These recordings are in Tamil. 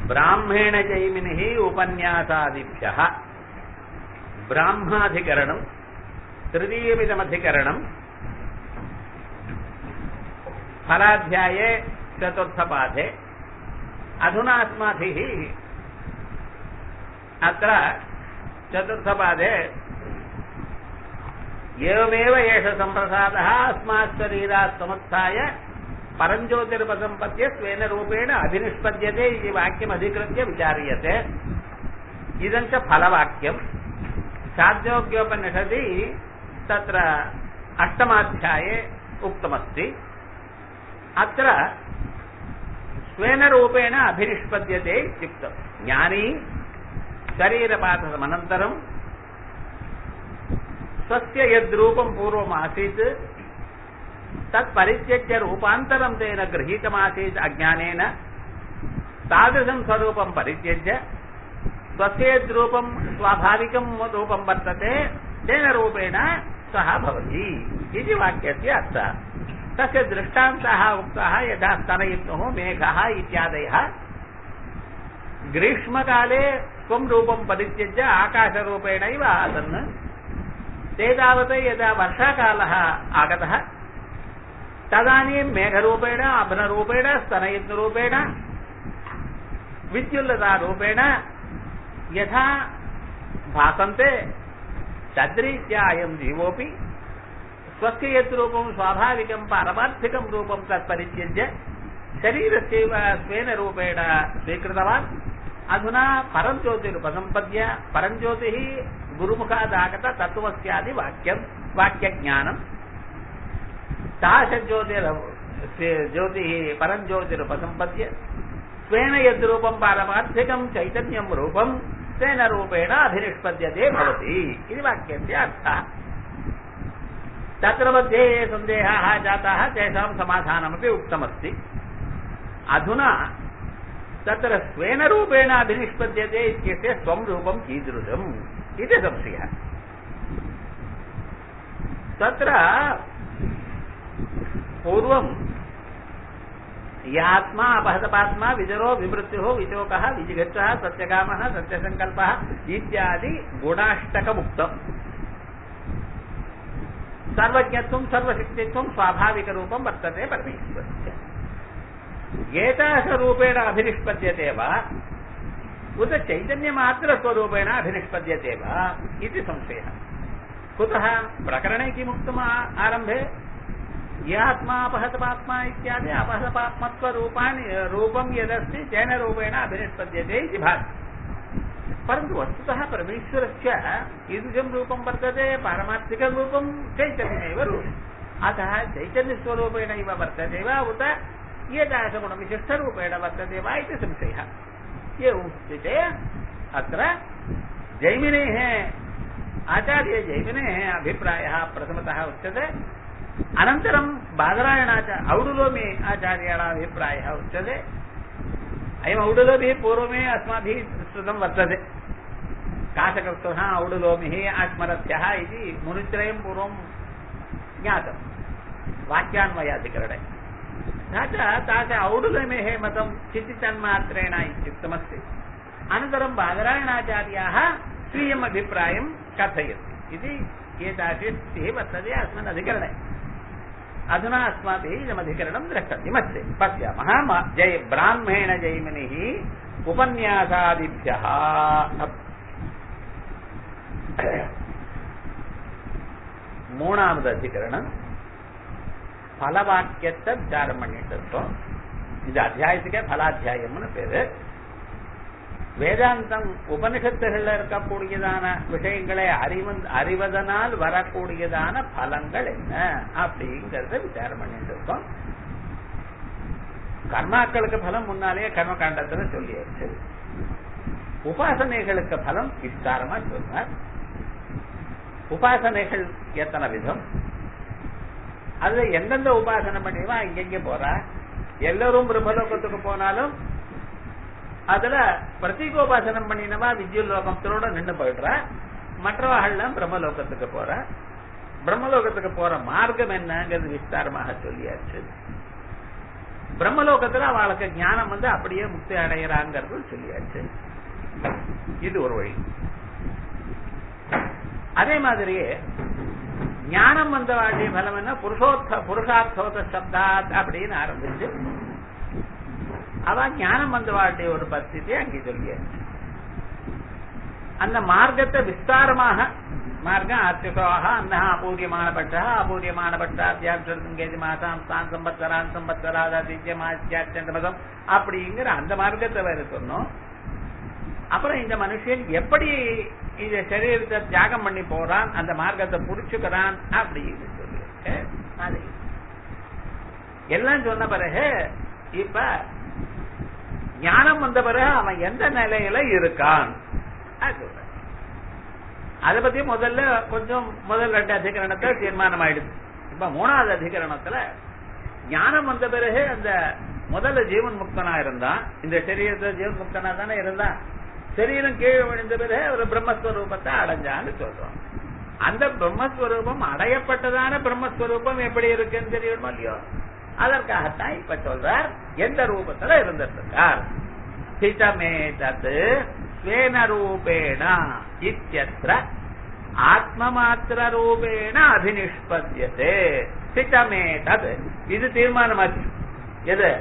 பிராமேண ஜெய்மினி உபன்யாசாதிபிய பிராமாதிகரணம் तृतीयमिदमधिकरणम् फलाध्याये चतुर्थपाठे अधुना अस्माभिः अत्र चतुर्थपादे एवमेव एष सम्प्रसादः अस्मात् शरीरात् समुत्थाय परञ्ज्योतिरुपसम्पद्य स्वेन रूपेण अभिनिष्पद्यते इति वाक्यमधिकृत्य विचार्यते इदं च फलवाक्यम् शाद्योग्योपनिषदि तत्र अष्टमाध्याये उक्तमस्ति अत्र स्वेन रूपेण अभिनिष्पद्यते इत्युक्तम् ज्ञानी शरीरपाठनमनन्तरम् स्वस्य यद्रूपं पूर्वमासीत् तत् परित्यज्य रूपान्तरं तेन गृहीतमासीत् अज्ञानेन तादृशं स्वरूपं परित्यज्य स्वस्य यद्रूपं स्वाभाविकं रूपं वर्तते तेन रूपेण सः भवति इति वाक्यस्य अर्थः तस्य दृष्टान्तः उक्तः यथा स्तनयित्नुः मेघः इत्यादयः ग्रीष्मकाले स्वं रूपं परित्यज्य आकाशरूपेणैव आसन् ते तावत् यदा वर्षाकालः आगतः तदानीं मेघरूपेण अभ्ररूपेण स्तनयित्नुरूपेण विद्युल्लतारूपेण यथा भासन्ते तद्रीत्या अयं जीवोऽपि स्वस्य यत् रूपं स्वाभाविकं पारमार्थिकं रूपं तत्परित्यज्य शरीरस्यैव स्वेन रूपेण स्वीकृतवान् अधुना परञ्ज्योतिरुपसम्पद्य परञ्ज्योतिः गुरुमुखादागत तत्त्वस्यादि वाक्यं वाक्यज्ञानम् तादृशज्योतिर ज्योतिः परञ्ज्योतिरुपसम्पद्य स्वेन यद्रूपं पारमार्थिकं चैतन्यं रूपं तेन रूपेण अभिनिष्पद्यते भवति इति वाक्यस्य अर्थः तत्र मध्ये ये सन्देहाः जाताः तेषां समाधानमपि उक्तमस्ति अधुना तत्र स्वेन रूपेण अभिनिष्पद्यते इत्यस्य स्वं रूपं कीदृशम् इति संशयः तत्र पूर्वं यात्मा अपहतपात्मा विजरो विमृत्युः विशोकः विजिघच्छः सत्यकामः सत्यसङ्कल्पः इत्यादि गुणाष्टकमुक्तम् सर्वज्ञत्वं सर्वशक्तित्वं स्वाभाविकरूपं वर्तते परमेश्वरस्य एतादृशरूपेण अभिनिष्पद्यते वा उत चैतन्यमात्रस्वरूपेण अभिनिष्पद्यते वा इति संशयः कुतः प्रकरणे किमुक्तम् आरम्भे ये आत्मा अपहतपात्मा इत्यादि अपहतपात्मत्वरूपाणि रूपं यदस्ति तेन रूपेण अभिनिष्पद्यते इति भाति परन्तु वस्तुतः परमेश्वरस्य कीदृशं रूपं वर्तते पारमार्थिकं रूपं चैतन्यमेव रूपम् अतः चैतन्यस्वरूपेण इव वर्तते वा उत एतादृशगुणविशिष्टरूपेण वर्तते वा इति संशयः एवं स्थिते अत्र जैमिनेः आचार्यजैमिनेः अभिप्रायः प्रथमतः उच्यते अनन्तरं बादरायणाच औडुलोमि आचार्याणाम् अभिप्रायः उच्यते अयम् औडुलोमिः पूर्वमे अस्माभिः श्रुतं वर्तते काशकर्तुः औडुलोमिः आत्मरथ्यः इति मुनित्रयं पूर्वं ज्ञातं वाक्यान्वयाधिकरणे तथा च तादृश औडुलोमेः मतं चित्तितन्मात्रेण इत्युक्तमस्ति अनन्तरं बादरायणाचार्याः स्वीयम् अभिप्रायं कथयन्ति इति एतादृशी स्थितिः वर्तते अस्मिन् अधिकरणे अधुना अस्माभिः इदमधिकरणं द्रष्टव्यमस्ति पश्यामः जय ब्राह्मेण जैमिनिः उपन्यासादिभ्यः மூணாவது அதிகரணம் பலவாக்கியத்தை விசாரம் பண்ணிட்டு இருக்கோம் இது அத்தியாயத்துக்கே பலாத்தியாயம்னு பேரு வேதாந்தம் உபனிஷத்துகள்ல இருக்கக்கூடியதான விஷயங்களை அறிவ அறிவதனால் வரக்கூடியதான பலங்கள் என்ன அப்படிங்கறத விசாரம் பண்ணிட்டு இருக்கோம் கர்மாக்களுக்கு பலம் முன்னாலேயே கர்ம காண்டத்துல சொல்லியாச்சு உபாசனைகளுக்கு பலம் விஸ்தாரமா சொன்னார் உபாசனைகள் எத்தனை விதம் அது எந்தெந்த உபாசனை பண்ணிவா இங்கெங்க போறா எல்லாரும் பிரம்மலோகத்துக்கு போனாலும் அதுல பிரதீகோபாசனம் பண்ணினவா வித்யுல் லோகத்தோட நின்று போயிடுறா மற்றவர்கள்லாம் பிரம்மலோகத்துக்கு போற பிரம்மலோகத்துக்கு போற மார்க்கம் என்னங்கிறது விஸ்தாரமாக சொல்லியாச்சு பிரம்மலோகத்துல அவளுக்கு ஞானம் வந்து அப்படியே முக்தி அடைகிறாங்கிறது சொல்லியாச்சு இது ஒரு வழி அதே மாதிரியே ஞானம் வந்த வாழிய பலம் என்ன புருஷோத்த புருஷார்த்தோத சப்தாத் அப்படின்னு ஆரம்பிச்சு அவ ஞானம் வந்த வாழிய ஒரு பத்தியை அங்கே சொல்லியாச்சு அந்த மார்க்கத்தை விஸ்தாரமாக மார்க்கம் அர்ச்சுகாக அன்னஹ அபூரியமானபட்சः அபூரியமானபட்சாத்தியாட்சேதி மாசாம் தான் சம்பத்சரான் சம்பத்சராதித்யமாத்தியாச்சந்தமதம் அப்படிங்கிற அந்த மார்க்கத்தை வேற சொன்னோம் அப்புறம் இந்த மனுஷன் எப்படி இந்த சரீரத்தை தியாகம் பண்ணி போறான் அந்த மார்க்கத்தை புடிச்சுக்கிறான் அப்படின்னு சொல்லி அது எல்லாம் சொன்ன பிறகு இப்ப ஞானம் வந்த பிறகு அவன் எந்த நிலையில இருக்கான் அது சொல்றேன் அதை பத்தி முதல்ல கொஞ்சம் முதல் ரெண்டு அதிகரணத்துல தீர்மானம் ஆயிடுது இப்ப மூணாவது அதிகரணத்துல ஞானம் வந்த பிறகு அந்த முதல்ல ஜீவன் முக்தனா இருந்தான் இந்த சரீரத்துல ஜீவன் முக்தனா தானே இருந்தான் சரீரம் கீழே விழுந்த பிறகு ஒரு பிரம்மஸ்வரூபத்தை அடைஞ்சான்னு சொல்றோம் அந்த பிரம்மஸ்வரூபம் அடையப்பட்டதான பிரம்மஸ்வரூபம் எப்படி இருக்குன்னு தெரியணுமோ இல்லையோ அதற்காகத்தான் இப்ப சொல்றார் எந்த ரூபத்துல இருந்திருக்கார் ஸ்திதமே தத்து ஸ்வேன ரூபேண இத்தியத்ர ஆத்மமாத்திர ரூபேண அபினிஷ்பத்தியதே ஸ்திதமே தத் இது தீர்மானமாச்சு எது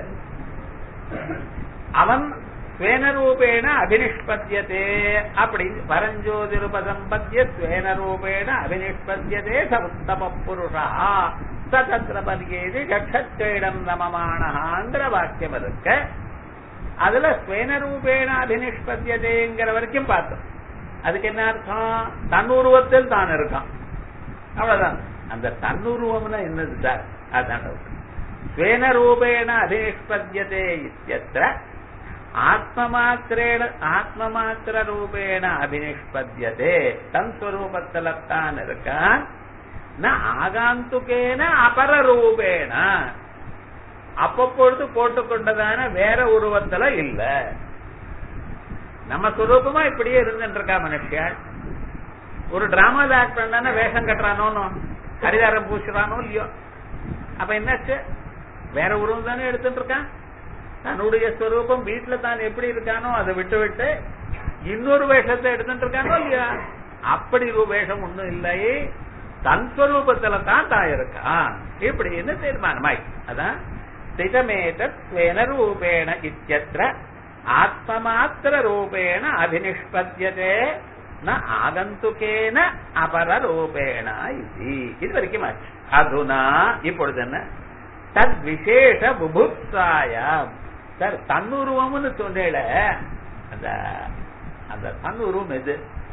அவன் ஸ்வேனரூபேண அபினிஷ்பத்தியதே அப்படின்னு பரஞ்சோதிருபசம்பத்திய ஸ்வேனரூபேண அபினிஷ்பத்தியதே ச உத்தம புருஷா சதத்திர பரியேதி கட்சத்தேடம் நமமானஹாங்கிற வாக்கியம் இருக்க அதுல ஸ்வேனரூபேண அபினிஷ்பத்தியதேங்கிற வரைக்கும் பார்த்தோம் அதுக்கு என்ன அர்த்தம் தன்னுருவத்தில் தான் இருக்கான் அவ்வளவுதான் அந்த தன்னுருவம்னா என்னது சார் அதான் ஸ்வேனரூபேண அபினிஷ்பத்தியதே இத்தியத்திர ஆத்மமாத்திரேன ஆத்மமாத்திர ரூபேண அபினிஷ்பத்தியதே தன் ஸ்வரூபத்துல தான் இருக்கான் ந ஆகாந்துக்கேன அபர ரூபேண அப்பப்பொழுது போட்டுக்கொண்டதான வேற உருவத்துல இல்ல நம்ம சுரூபமா இப்படியே இருந்துட்டு இருக்கா மனுஷன் ஒரு டிராமால ஆக்ட் பண்ணா வேஷம் கட்டுறானோ ஹரிதாரம் பூசுறானோ இல்லையோ அப்ப என்னாச்சு வேற உருவம் தானே எடுத்துட்டு இருக்கான் தன்னுடைய ஸ்வரூபம் வீட்டுல தான் எப்படி இருக்கானோ அதை விட்டு விட்டு இன்னொரு வேஷத்தை எடுத்துட்டு இருக்கானோ இல்லையா அப்படி ஒரு வேஷம் ஒண்ணும் இல்லை தன் ஸ்வரூபத்துல தான் தான் இருக்கான் இப்படின்னு தீர்மானமாய் அதான் ஸ்திதமேதத் ஸ்வேன ரூபேண இத்தியத்ர ஆத்மமாத்திர ரூபேண அபினிஷ்பத்தியதே ந ஆகந்துக்கேன அபர ரூபேண இது இது வரைக்கும் ஆச்சு அதுனா இப்பொழுது என்ன தத் விசேஷ புபுத்சாயம் சார் தன்னுருவம்னு சொன்னேல அந்த அந்த தன்னுருவம் எது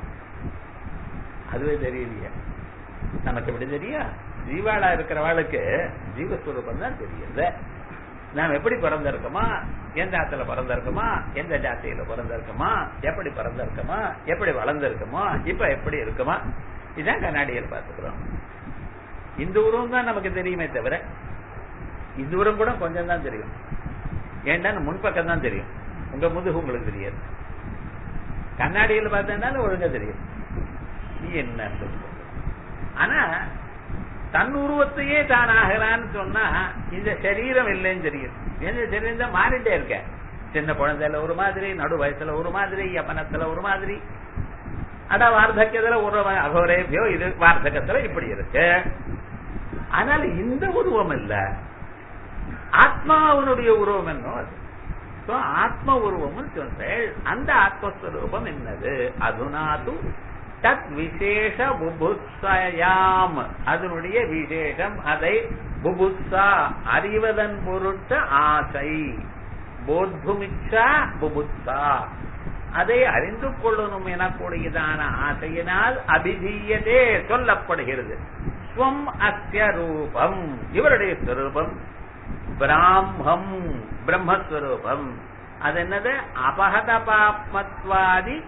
அதுவே தெரியலையே நமக்கு எப்படி தெரியும் ஜீவாளா இருக்கிறவாளுக்கு ஜீவஸ்வரூபம் தான் தெரியுது நாம் எப்படி பிறந்திருக்கோமா எந்த ஆத்துல பிறந்திருக்கோமா எந்த ஜாத்தியில பிறந்திருக்கோமா எப்படி பிறந்திருக்கோமா எப்படி வளர்ந்திருக்கோமா இப்ப எப்படி இருக்குமா இதான் கண்ணாடியில் பார்த்துக்கிறோம் இந்த உருவம் தான் நமக்கு தெரியுமே தவிர இந்த உரம் கூட கொஞ்சம் தான் தெரியும் ஏன்டா முன்பக்கம் தான் தெரியும் உங்க முதுகு உங்களுக்கு தெரியாது கண்ணாடியில் பார்த்தேன்னாலும் ஒழுங்கா தெரியும் நீ என்ன சொல்ற ஆனா தன் உருவத்தையே தான் ஆகிறான்னு சொன்னா இந்த சரீரம் இல்லைன்னு தெரியும் இந்த சரீரம் தான் மாறிட்டே இருக்க சின்ன குழந்தையில ஒரு மாதிரி நடு வயசுல ஒரு மாதிரி யமனத்துல ஒரு மாதிரி அட வார்த்தக்கியத்துல ஒரு அகோரேபியோ இது வார்த்தகத்துல இப்படி இருக்கு ஆனால் இந்த உருவம் இல்ல ஆத்மாவனுடைய உருவம் என்னோ அது ஆத்ம உருவம் சொல்றேன் அந்த ஆத்மஸ்வரூபம் என்னது அதுனாது தத் விசேஷ புபுத்சயாம் அதனுடைய விசேஷம் அதை புபுத்சா அறிவதன் பொருட்டு ஆசை போத்துமிச்சா புபுத்சா அதை அறிந்து கொள்ளணும் எனக்கூடியதான ஆசையினால் அபிதீயதே சொல்லப்படுகிறது ஸ்வம் அஸ்ய ரூபம் இவருடைய ஸ்வரூபம் பிராமம் பிரம்மஸ்வரூபம் அது என்னது அபகத பாப்மத்வாதி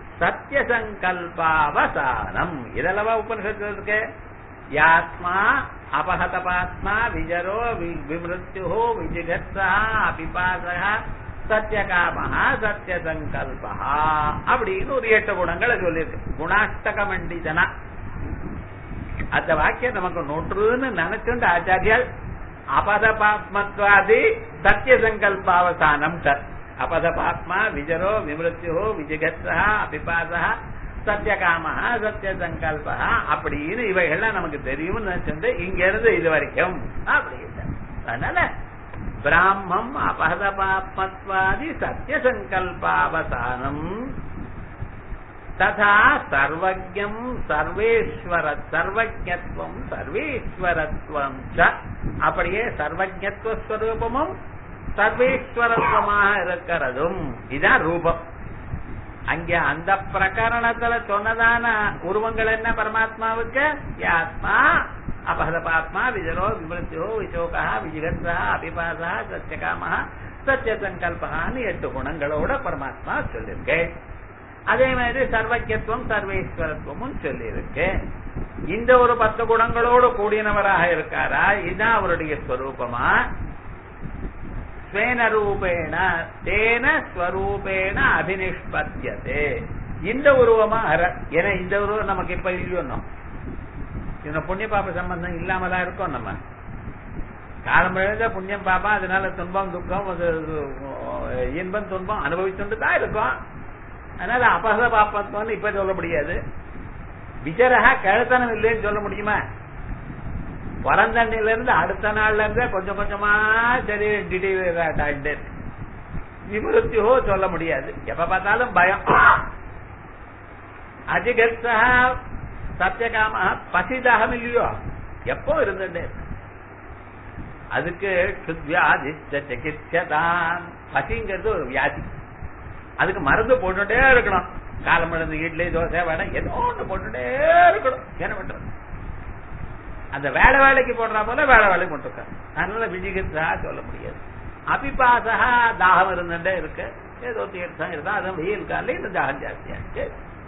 சத்தியசங்கல்பாவசானம் இதெல்லவா உபனிஷத்து இருக்கு யாத்மா அபகத பாத்மா விஜரோ விமிருத்யு விஜிகத்ஸா அபிபாசா சத்தியகாமஹா சத்தியசங்கல்பா அப்படின்னு ஒரு எட்டு குணங்களை சொல்லியிருக்கு குணாஷ்டக மண்டிதனா அந்த வாக்கியம் நமக்கு நொற்றுன்னு நினைச்சுண்டு ஆச்சாரியால் அபதபாத்மத்வாதி சத்திய சங்கல்பாவசானம் தத் அபதபாத்மா விஜரோ விமிருத்யோ விஜிகத்ஸா அபிபாசா சத்தியகாம சத்திய சங்கல்ப அப்படின்னு இவைகள்லாம் நமக்கு தெரியும்னு நினைச்சிருந்து இங்க இருந்து இது வரைக்கும் அப்படின்னு அதனால பிராமம் அபதபாத்மத்வாதி சத்திய சங்கல்பாவசானம் ததா சர்வஜம் சர்வேஸ்வர சர்வஜத்துவம் சர்வேஸ்வரத்துவம் ச அப்படியே சர்வஜத்துவஸ்வரூபமும் சர்வேஸ்வரத்துவமாக இருக்கிறதும் இதான் ரூபம் அங்க அந்த பிரகரணத்துல சொன்னதான உருவங்கள் என்ன பரமாத்மாவுக்கு ஆத்மா அபகதபாத்மா விஜரோ விமிருத்தியோ விசோகா விஜிகத்ரா அபிபாசா சத்தியகாம சத்திய சங்கல்பான்னு எட்டு குணங்களோட பரமாத்மா சொல்லிருக்கு அதே மாதிரி சர்வஜத்துவம் சர்வேஸ்வரத்துவமும் சொல்லியிருக்கு இந்த ஒரு பத்து குணங்களோடு கூடினவராக இருக்காரா இதுதான் அவருடைய ஸ்வரூபமா ஸ்வேன ரூபேண தேன ஸ்வரூபேண அபினிஷ்பத்தியதே இந்த உருவமா அர ஏன்னா இந்த உருவம் நமக்கு இப்ப இல்லையோம் இந்த புண்ணிய பாப்ப சம்பந்தம் இல்லாம தான் இருக்கோம் நம்ம காலம் எழுத புண்ணியம் பாப்பா அதனால துன்பம் துக்கம் அது, அது, இன்பம் துன்பம் அனுபவிச்சுட்டு தான் இருக்கோம் அதனால அபகத பாப்பத்துவம்னு இப்ப சொல்ல முடியாது விஜரகா கழுத்தனம் இல்லைன்னு சொல்ல முடியுமா பிறந்தண்ணில இருந்து அடுத்த நாள்ல இருந்து கொஞ்சம் கொஞ்சமா சரி டிடீராட்டாண்டே விமுருத்தியோ சொல்ல முடியாது எப்ப பார்த்தாலும் பயம் அஜிகத்ஸா சத்தியகாம பசிதாகம் இல்லையோ எப்போ இருந்துட்டே இருக்கு. அதுக்கு சுத்வியாதி சிகிச்சதான் பசிங்கிறது ஒரு வியாதி அதுக்கு மருந்து போட்டுட்டே இருக்கணும் காலம் இழந்து இட்லி தோசை வடை ஏதோ ஒண்ணு போட்டுட்டே இருக்கணும் என்ன பண்றது அந்த வேலை வேலைக்கு போடுறா போல வேலை வேலைக்கு போட்டுருக்காங்க அதனால விஜிகித்ஸா சொல்ல முடியாது அபிபாசா தாகம் இருந்துட்டே இருக்கு ஏதோ தீர்த்தம் இருந்தா அதுவும் வெயில் காலையில் இந்த தாகம் ஜாஸ்தியா இருக்கு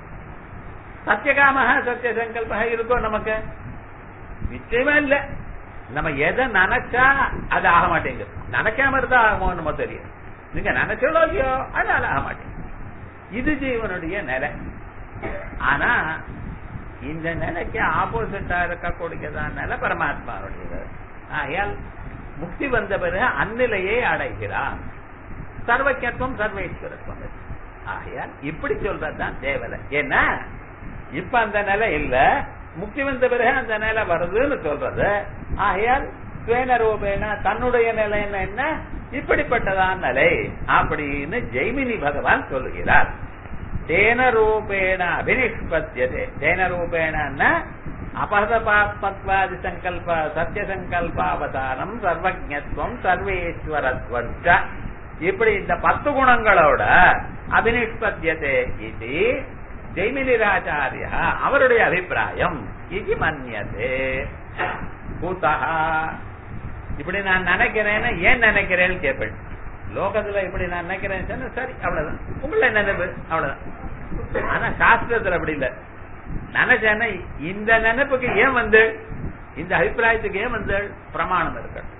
சத்தியகாம சத்திய சங்கல்ப இருக்கும் நமக்கு நிச்சயமா இல்ல நம்ம எதை நினைச்சா அது ஆக மாட்டேங்குது நினைக்காம இருந்தா ஆகுமோன்னு நம்ம தெரியும் நீங்க நினைச்சோ இல்லையோ அதனால ஆக மாட்டேங்குது இது ஜீவனுடைய நிலை ஆனா இந்த நிலைக்கு ஆப்போசிட்டா இருக்கக்கூடியதான் நிலை பரமாத்மாவுடையது ஆகையால் முக்தி வந்த பிறகு அந்நிலையை அடைகிறார் சர்வக்கியத்துவம் சர்வேஸ்வரத்துவம் ஆகையால் இப்படி சொல்றதுதான் தேவலை ஏன்னா இப்ப அந்த நிலை இல்ல முக்தி வந்த பிறகு அந்த நிலை வருதுன்னு சொல்றது ஆகையால் ஸ்வேனரூபேன தன்னுடைய நிலை என்ன என்ன இப்படிப்பட்டதான் நிலை அப்படின்னு ஜெய்மினி பகவான் சொல்லுகிறார் தேன ரூபேண அபினிஷ்பத்தியதே தேன ரூபேண அபகதபாத்மத்வாதி சங்கல்ப சத்திய சங்கல்பாவதானம் சர்வஜத்துவம் சர்வேஸ்வரத்வம் ச. இப்படி இந்த பத்து குணங்களோட அபினிஷ்பத்தியதே இது ஜெய்மிலிராச்சாரிய அவருடைய அபிப்பிராயம் இது மன்னியதே கூத்தா இப்படி நான் நினைக்கிறேன்னு ஏன் நினைக்கிறேன்னு கேட்பேன் லோகத்துல இப்படி நான் நினைக்கிறேன் சொன்னா, சரி அவ்வளவுதான் உங்களை நினைப்பு அவ்வளவுதான் ஆனா சாஸ்திரத்துல அப்படி இல்ல நினைச்சேன்னா இந்த நினைப்புக்கு ஏன் வந்து இந்த அபிப்பிராயத்துக்கு ஏன் வந்து பிரமாணம் இருக்கணும்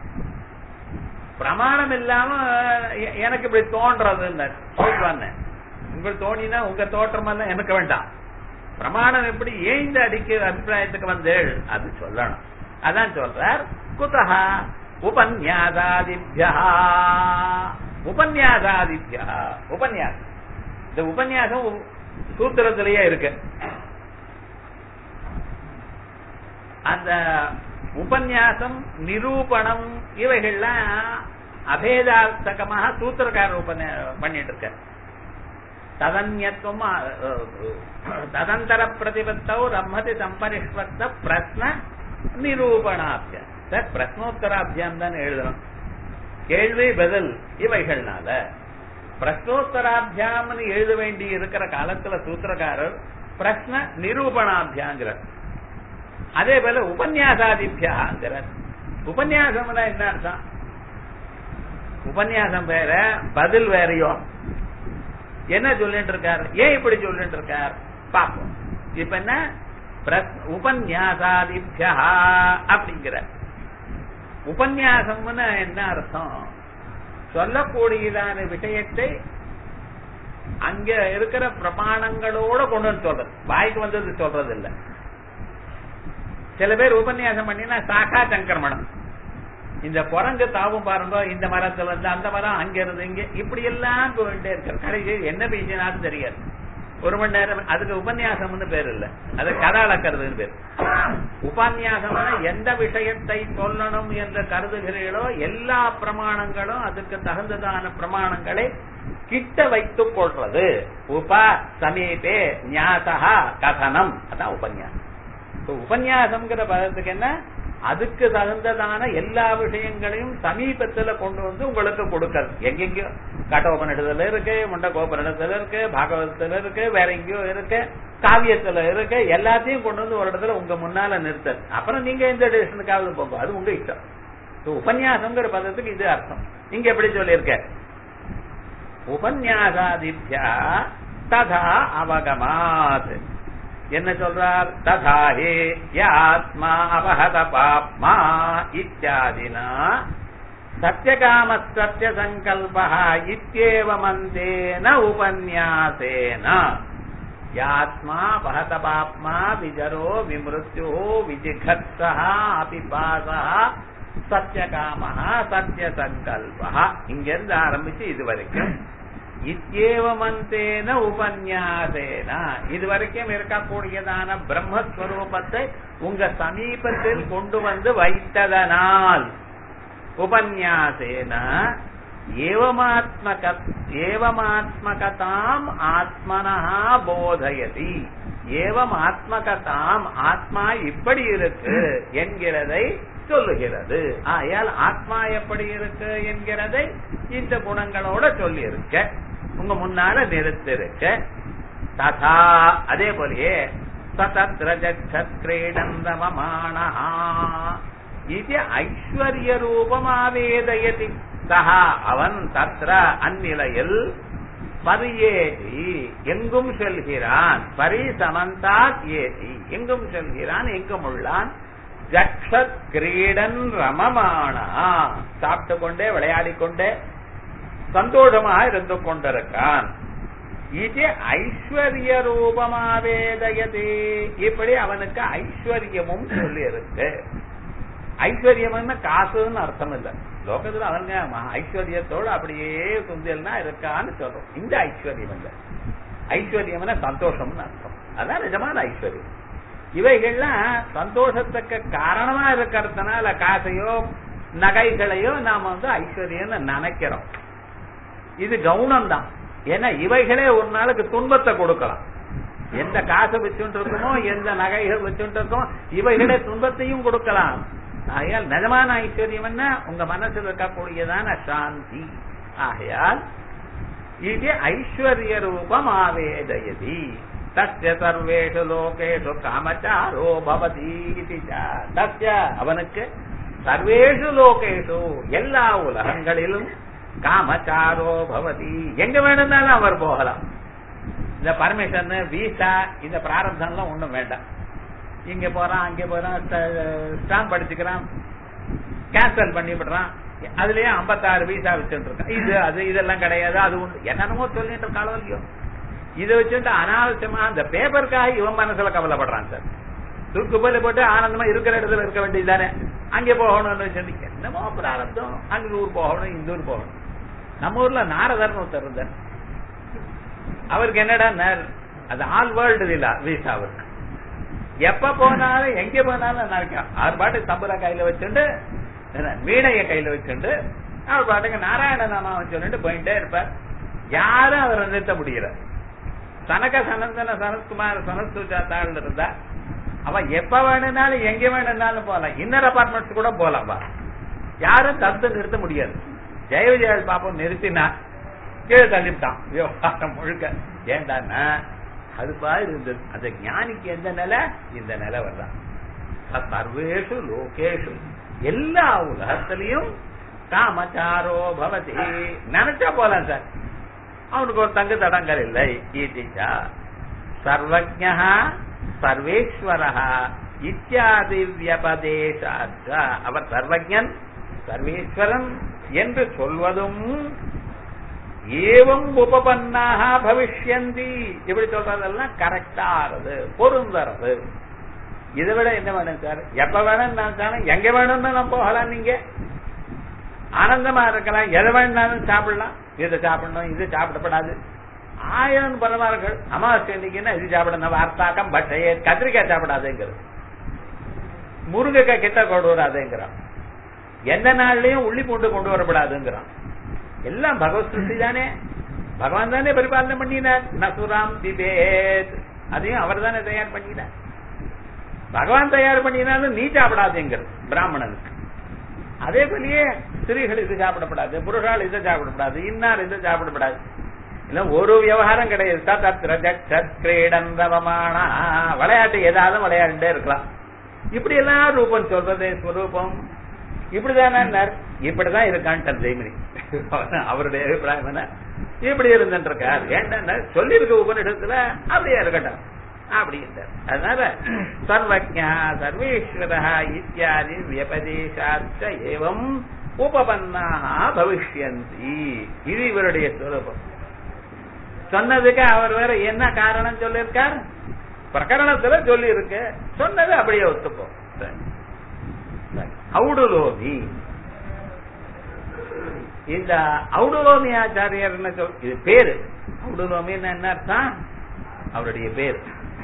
பிரமாணம் இல்லாம எ- எனக்கு இப்படி தோன்றதுன்னு சொல்றாங்க உங்களுக்கு தோணினா உங்க தோற்றம் எல்லாம் எனக்கு வேண்டாம் பிரமாணம் எப்படி ஏன் இந்த அடிக்க அபிப்பிராயத்துக்கு வந்து அது சொல்லணும் அதான் சொல்றார் குதஹா உபன்யாசாதிபியா உபன்யாசாதிபியா உபன்யாசம் இந்த உபன்யாசம் உ- சூத்திரத்திலேயே இருக்கு அந்த உபன்யாசம் நிரூபணம் இவைகள்லாம் அபேதார்த்தகமாக சூத்திரக்காரர் உபன்யா பண்ணிட்டு இருக்க ததன்யத்துவம் ததந்தர பிரதிபத்தௌ ரம்மதி சம்பரிஷ்வத்த பிரஸ்ன நிரூபணாபியம் சார் பிரஸ்னோத்தராபியாம் தான் எழுதணும் கேள்வி பதில் இவைகள்னால பிரஸ்னோத்தராபியாம்னு எழுத வேண்டி இருக்கிற காலத்துல சூத்திரக்காரர் பிரஸ்ன நிரூபணாபியாங்கிறார் அதே போல உபன்யாசாதிபியாங்கிறார் உபன்யாசம்னா என்ன அர்த்தம் உபன்யாசம் வேற பதில் வேறையோ என்ன சொல்லிட்டு இருக்கார் ஏன் இப்படி சொல்லிட்டு இருக்கார் பாப்போம் இப்ப என்ன பிரஸ்- உபன்யாசாதிபியா அப்படிங்கிற உபன்யாசம்னு என்ன அர்த்தம் சொல்லக்கூடியதான விஷயத்தை அங்க இருக்கிற பிரமாணங்களோட கொண்டு வந்து சொல்றது வாய்க்கு வந்தது சொல்றது இல்ல சில பேர் உபன்யாசம் பண்ணினா சாக்கா சங்கிரமணம் இந்த குரங்கு தாவும் பாருங்க இந்த மரத்துல இருந்து அந்த மரம் அங்க இருந்து இங்க இப்படி எல்லாம் போயிட்டே இருக்க கடைசி என்ன பேசினாலும் தெரியாது ஒரு மணி நேரம் அதுக்கு உபன்யாசம்னு பேர் இல்ல அது கதை அளக்கிறதுன்னு பேர் உபன்யாசம்னா எந்த விஷயத்தை சொல்லணும் என்று கருதுகிறீர்களோ எல்லா பிரமாணங்களும் அதுக்கு தகுந்ததான பிரமாணங்களை கிட்ட வைத்துக் கொள்றது உப சமீபே ஞாசகா கதனம் அதான் உபன்யாசம் இப்ப உபன்யாசம்ங்கிற பதத்துக்கு என்ன அதுக்கு தகுந்ததான எல்லா விஷயங்களையும் சமீபத்துல கொண்டு வந்து உங்களுக்கு கொடுக்கறது எங்கெங்கயோ கட்டோபனிடத்துல இருக்கு முண்டகோபனிடத்துல இருக்கு பாகவதத்துல இருக்கு வேற எங்கேயோ இருக்கு காவியத்துல இருக்கு எல்லாத்தையும் கொண்டு வந்து ஒரு இடத்துல உங்க முன்னால நிறுத்தது அப்புறம் நீங்க எந்த டெசிஷனுக்காவது போங்க அது உங்க இஷ்டம் So, உபன்யாசம்ங்கிற பதத்துக்கு இது அர்த்தம் இங்க எப்படி சொல்லியிருக்க உபன்யாசாதித்யா ததா அவகமாத் என்ன சொல்றார் ததா ஹே யாத்மா அபஹத பாப்மா இத்தியாதினா சத்தியகாம சத்திய சங்கல்ப இத்தியேவமந்தேன உபன்யாசேன யாத்மா பகத பாப்மா விஜரோ விமிருத்யோ விஜிகத்ஸா அபிபாசா சத்தியகாம சத்திய சங்கல்ப இங்கிருந்து ஆரம்பிச்சு இது வரைக்கும் இத்தியேவமந்தேன உபன்யாசேன இதுவரைக்கும் இருக்கக்கூடியதான பிரம்மஸ்வரூபத்தை உங்க சமீபத்தில் கொண்டு வந்து வைத்ததனால் உபன்யாசேன ஏவமாத்மக ஏவமாத்மகதாம் ஆத்மனஹ போதயதி ஏவம் ஆத்மகதாம் ஆத்மா இப்படி இருக்கு என்கிறதை சொல்லுகிறது ஆயால் ஆத்மா எப்படி இருக்கு என்கிறதை இந்த குணங்களோட சொல்லி இருக்க உங்க முன்னால நிறுத்திருக்க ததா அதே போலயே சதத்ர ஜக்ஷத் கிரீடந்தமமானஹா இது ஐஸ்வர்ய ரூபமாவேதயதி சஹா அவன் தத்ர அந்நிலையில் பரியேதி எங்கும் செல்கிறான் பரி சமந்தாத் ஏதி எங்கும் செல்கிறான் எங்கும் உள்ளான் ஜக்ஷத் கிரீடன் ரமமானா சாப்பிட்டு கொண்டே விளையாடி கொண்டே சந்தோஷமாக இருந்து கொண்டிருக்கான் இது ஐஸ்வர்ய ரூபமாவேதயதி இப்படி அவனுக்கு ஐஸ்வர்யமும் சொல்லி இருக்கு ஐஸ்வர்யம் காசுன்னு அர்த்தம் இல்ல லோகத்துல அவங்க ஐஸ்வர்யத்தோடு அப்படியே குந்தியல்னா இருக்கான்னு சொல்றோம் இந்த ஐஸ்வர்யம் இல்ல ஐஸ்வர்யம்னா சந்தோஷம்னு அர்த்தம் அதான் நிஜமான ஐஸ்வர்யம் இவைகள்லாம் சந்தோஷத்துக்கு காரணமா இருக்கிறதுனால காசையோ நகைகளையோ நாம வந்து ஐஸ்வர்யம்னு நினைக்கிறோம் இது கவுனம் தான் ஏன்னா இவைகளே ஒரு நாளுக்கு துன்பத்தை கொடுக்கலாம் எந்த காசை வச்சுட்டு இருக்கோமோ எந்த நகைகள் வச்சுட்டு இருக்கோம் இவைகளே துன்பத்தையும் கொடுக்கலாம் ஆகையால் நிஜமான ஐஸ்வர்யம் என்ன உங்க மனசில் இருக்கக்கூடியதான சாந்தி ஆகையால் இது ஐஸ்வர்ய ரூபம் ஆவேதயதி தஸ்ய சர்வேஷு லோகேஷு காமச்சாரோ பவதி தஸ்ய அவனுக்கு சர்வேஷு லோகேஷு எல்லா உலகங்களிலும் காமச்சாரோ பவதி எங்க வேணும்னாலும் அவர் போகலாம் இந்த பர்மிஷன் வீசா இந்த பிராரப்தம்லாம் ஒண்ணும் வேண்டாம் இங்க போறான் அங்க போறான் ஸ்டாம்ப் அடிச்சுக்கிறான் கேன்சல் பண்ணி விடுறான் அதுலயே ஐம்பத்தாறு வீசா வச்சுட்டு இருக்கான் இது அது இதெல்லாம் கிடையாது அது உண்டு என்னென்னமோ சொல்லிட்டு இருக்காளோ இல்லையோ இதை வச்சுட்டு அனாவசியமா அந்த பேப்பருக்காக இவன் மனசுல கவலைப்படுறான் சார் துருக்கு போல போட்டு ஆனந்தமா இருக்கிற இடத்துல இருக்க வேண்டியதுதானே அங்கே போகணும்னு வச்சுட்டு என்னமோ பிராரப்தம் அங்க ஊர் போகணும் இந்த ஊர் போகணும் நம்ம ஊர்ல நாரதர்னு ஒருத்தர் இருந்தார் அவருக்கு என்னடா அது ஆல் வேர்ல்டு விழா வீசா அவருக்கு எப்ப போனாலும் எங்க போனாலும் நான் அவர் பாட்டு தம்புரா கையில வச்சுட்டு வீணைய கையில வச்சுட்டு அவர் பாட்டுக்கு நாராயண நாமாவை சொல்லிட்டு போயிட்டே இருப்பார் யாரும் அவரை நிறுத்த முடியல சனக சனந்தன சனத்குமார் சனத்சுஜாத்தாள் இருந்தா அவ எப்ப வேணும்னாலும் எங்க வேணும்னாலும் போகலாம் இன்னர் அபார்ட்மெண்ட்ஸ் கூட போலாம்பா யாரும் தடுத்து நிறுத்த முடியாது ஜெய விஜயாள் பாப்பம் நிறுத்தினா கீழே தள்ளிவிட்டான் விவகாரம் முழுக்க ஏண்டான்னா அதுப்பா இருந்தது அந்த ஞானிக்கு எந்த நிலை இந்த நிலை வர்றான் சர்வேஷு லோகேஷு எல்லா உலகத்திலையும் காமச்சாரோ பவதி நினைச்சா போலாம் சார் அவனுக்கு ஒரு தங்கு தடங்கள் இல்லை ஈதிச்சா சர்வஜா சர்வேஸ்வரா இத்தியாதி வியபதேசாச்ச அவர் சர்வஜன் சர்வேஸ்வரன் என்று சொல்வதும் ஏவம் உபபன்னாக பவிஷ்யந்தி இப்படி சொல்றதெல்லாம் கரெக்டா ஆறுது பொருந்தறது இதை விட என்ன வேணும் சார் எப்ப வேணும் நான் தானே எங்க வேணும்னு நான் போகலாம் நீங்க ஆனந்தமா இருக்கலாம் எதை வேணாலும் சாப்பிடலாம் இதை சாப்பிடணும் இது சாப்பிடப்படாது ஆயிரம் பரவார்கள் அமாவாசை அன்னைக்குன்னா இது சாப்பிடணும் வார்த்தாக்கம் பட்டையே கத்திரிக்காய் சாப்பிடாதுங்கிறது முருங்கைக்காய் கிட்ட கொண்டு வராதுங்கிறான் எந்த நாள்லயும் உள்ளி பூண்டு கொண்டு வரப்படாதுங்கிறான் எல்லாம் பகவத் சிருஷ்டி தானே பகவான் தானே பரிபாலனை பண்ணினார் நசுராம் திபேத் அதையும் அவர் தானே தயார் பண்ணினார் பகவான் தயார் பண்ணினாலும் நீ சாப்பிடாதேங்கிறது பிராமணனுக்கு அதே போலயே ஸ்திரீகள் இது சாப்பிடப்படாது புருஷால் இதை சாப்பிடப்படாது இன்னார் இதை சாப்பிடப்படாது இல்ல ஒரு விவகாரம் கிடையாது தத்திர ஜக்ஷத் கிரீடன் ரவமானா விளையாட்டு ஏதாவது விளையாண்டே இருக்கலாம் இப்படி எல்லாம் ரூபம் சொல்றது ஸ்வரூபம் இப்படிதானே இப்படிதான் இருக்கான்ட்டு ஜெய்மினி அவருடைய அபிப்பிராயம் என்ன இப்படி இருந்துட்டு இருக்கார் ஏன்டா சொல்லி இருக்க உபநிடத்துல அப்படியே இருக்கட்டும் அப்படின்றார் அதனால சர்வஜா சர்வேஸ்வரா இத்தியாதி வியபதேசாச்ச ஏவம் உபபன்னாக பவிஷ்யந்தி இது இவருடைய ஸ்வரூபம் சொன்னதுக்கு அவர் வேற என்ன காரணம் சொல்லியிருக்கார் பிரகரணத்துல சொல்லி இருக்கு சொன்னது அப்படியே ஒத்துப்போம் ஔடுலோமி இந்த ஔடுலோமி ஆச்சாரியர் என்ன சொல் இது பேரு ஔடுலோமின்னு என்ன அர்த்தம் அவருடைய பேர்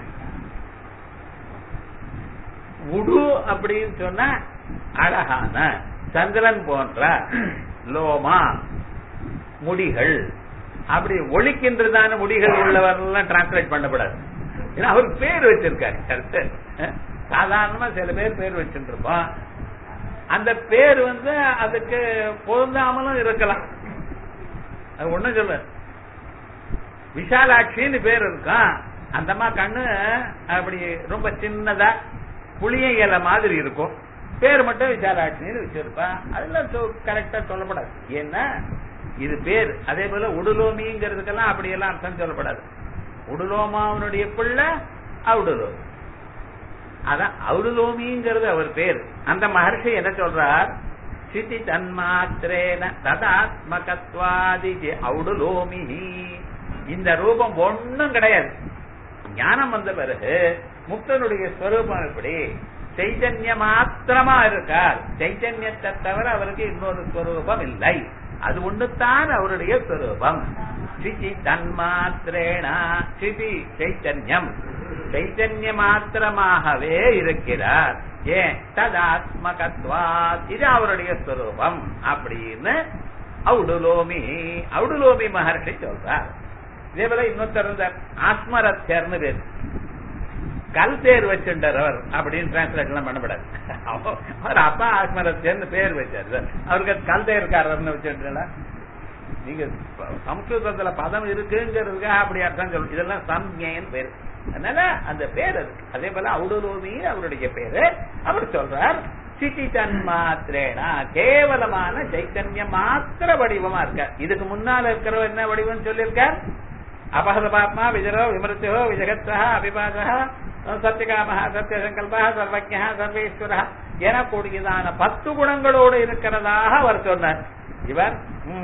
உடு அப்படின்னு சொன்னா அழகான சந்திரன் போன்ற லோமா முடிகள் அப்படி ஒழிக்கின்றதான முடிகள் உள்ளவர்கள் டிரான்ஸ்லேட் பண்ணப்படாது ஏன்னா அவருக்கு பேர் வச்சிருக்காரு சாதாரணமா சில பேர் பேர் வச்சுருப்போம் அந்த பேர் வந்து அதுக்கு பொருந்தாமலும் இருக்கலாம் அது ஒண்ணும் சொல்ல விஷாலாட்சின்னு பேர் இருக்கும் அந்தம்மா கண்ணு அப்படி ரொம்ப சின்னதா புளிய இலை மாதிரி இருக்கும் பேர் மட்டும் விசாலாட்சின்னு வச்சிருப்பா அதெல்லாம் கரெக்டா சொல்லப்படாது ஏன்னா இது பேர் அதே போல உடுலோமிங்கிறதுக்கெல்லாம் அப்படியெல்லாம் அர்த்தம் சொல்லப்படாது உடுலோமாவனுடைய பிள்ளை அவுடுலோமி அதான் அவுடுலோமிங்கிறது அவர் பேர் அந்த மகர்ஷி என்ன சொல்றார் சிதி தன்மாத்திரேன ததாத்மகத்வாதி அவுடுலோமி இந்த ரூபம் ஒன்னும் கிடையாது ஞானம் வந்த பிறகு முக்தனுடைய ஸ்வரூபம் எப்படி சைத்தன்ய மாத்திரமா இருக்கார் சைத்தன்யத்தை தவிர அவருக்கு இன்னொரு ஸ்வரூபம் இல்லை அது ஒண்ணுத்தான் அவருடைய ஸ்வரூபம் சிதி தன்மாத்திரேனா சிதி சைத்தன்யம் சைத்தன்ய மாத்திரமாகவே இருக்கிறார் ஏன் ததாத்மகத்வா இது அவருடைய ஸ்வரூபம் அப்படின்னு அவுடுலோமி அவுடுலோமி மகர்ஷி சொல்றார் இதே போல இன்னொருத்தர் இருந்தார் ஆத்மரத்தியர்னு பேர் கல் தேர் வச்சுட்டார் அவர் அப்படின்னு டிரான்ஸ்லேட் எல்லாம் பண்ணப்படாது அவர் அப்பா ஆத்மரத்தியர்னு பேர் வச்சார் அவருக்கு கல் தேர்காரர்னு வச்சுட்டா நீங்க சம்ஸ்கிருதத்துல பதம் இருக்குங்கிறதுக்காக அப்படி அர்த்தம் சொல்லணும் இதெல்லாம் சம்ஞைன்னு பேர் அதனால அந்த பேர் அது அதே போல அவுடுலோமி அவருடைய பேரு அவர் சொல்றார் சிட்டி தன்மாத்திரேனா கேவலமான சைத்தன்ய மாத்திர வடிவமா இருக்க இதுக்கு முன்னால இருக்கிற என்ன வடிவம் சொல்லியிருக்கார் அபகத பாத்மா விஜரோ விமருத்தோ விஜகத்தா அபிபாசா சத்தியகாம சத்தியசங்கல்பா சர்வஜா சர்வேஸ்வரா எனக்கூடியதான பத்து குணங்களோடு இருக்கிறதாக அவர் சொன்னார் இவர்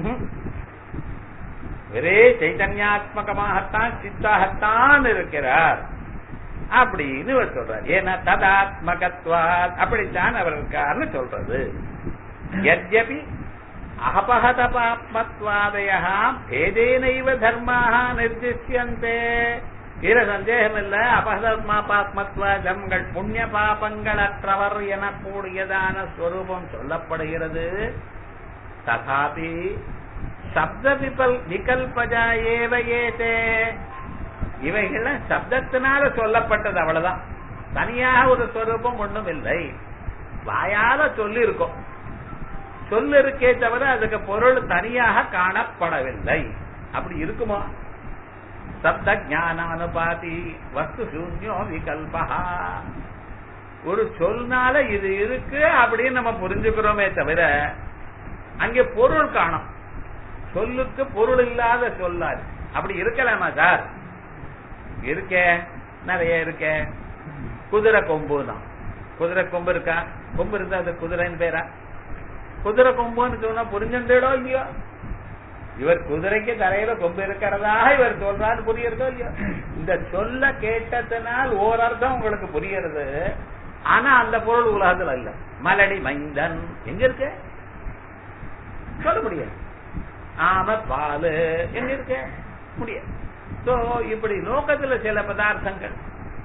ஒரே சைத்தன்யாத்மகமாகத்தான் சித்தாகத்தான் இருக்கிறார் அப்படின்னு இவர் சொல்றார் ஏன்னா ததாத்மகத்வாத் அப்படித்தான் அவர் இருக்கார்னு சொல்றது எத்யபி அபகத பாப்மத்வாதய பேதேனைவ தர்மாக நிர்திஷ்யந்தே இதுல சந்தேகம் இல்ல அபகதமா பாத்மத்வாதங்கள் புண்ணிய பாபங்கள் அற்றவர் எனக்கூடியதான ஸ்வரூபம் சொல்லப்படுகிறது ததாபி சப்த விபல் விகல்பஜா ஏவ ஏதே இவைகள்லாம் சப்தத்தினால சொல்லப்பட்டது அவ்வளவுதான் தனியாக ஒரு ஸ்வரூபம் ஒண்ணும் இல்லை வாயால சொல்லி இருக்கோம் சொல்லு இருக்கே தவிர அதுக்கு பொருள் தனியாக காணப்படவில்லை அப்படி இருக்குமா சப்த ஞானானுபாதி வஸ்து சூன்யோ விகல்பா ஒரு சொல்னால இது இருக்கு அப்படின்னு நம்ம புரிஞ்சுக்கிறோமே தவிர அங்கே பொருள் காணும் சொல்லுக்கு பொருள் இல்லாத சொல்லாது அப்படி இருக்கலாமா சார் இருக்கே நிறைய இருக்க குதிரை கொம்பு தான் குதிரை கொம்பு இருக்கா கொம்பு இருந்தா அது குதிரைன்னு பேரா குதிரை கொம்புன்னு சொன்னா புரிஞ்சுட்டோ இல்லையோ இவர் குதிரைக்கு தலையில கொம்பு இருக்கிறதாக இவர் சொல்றாரு புரியறதோ இல்லையோ இந்த சொல்ல கேட்டதனால் ஓரர்த்தம் உங்களுக்கு புரியறது ஆனா அந்த பொருள் உலகத்துல இல்ல மலடி மைந்தன் எங்க இருக்கு சொல்ல முடியாது ஆம பால் எங்க இருக்கு முடியாது சோ இப்படி லோகத்துல சில பதார்த்தங்கள்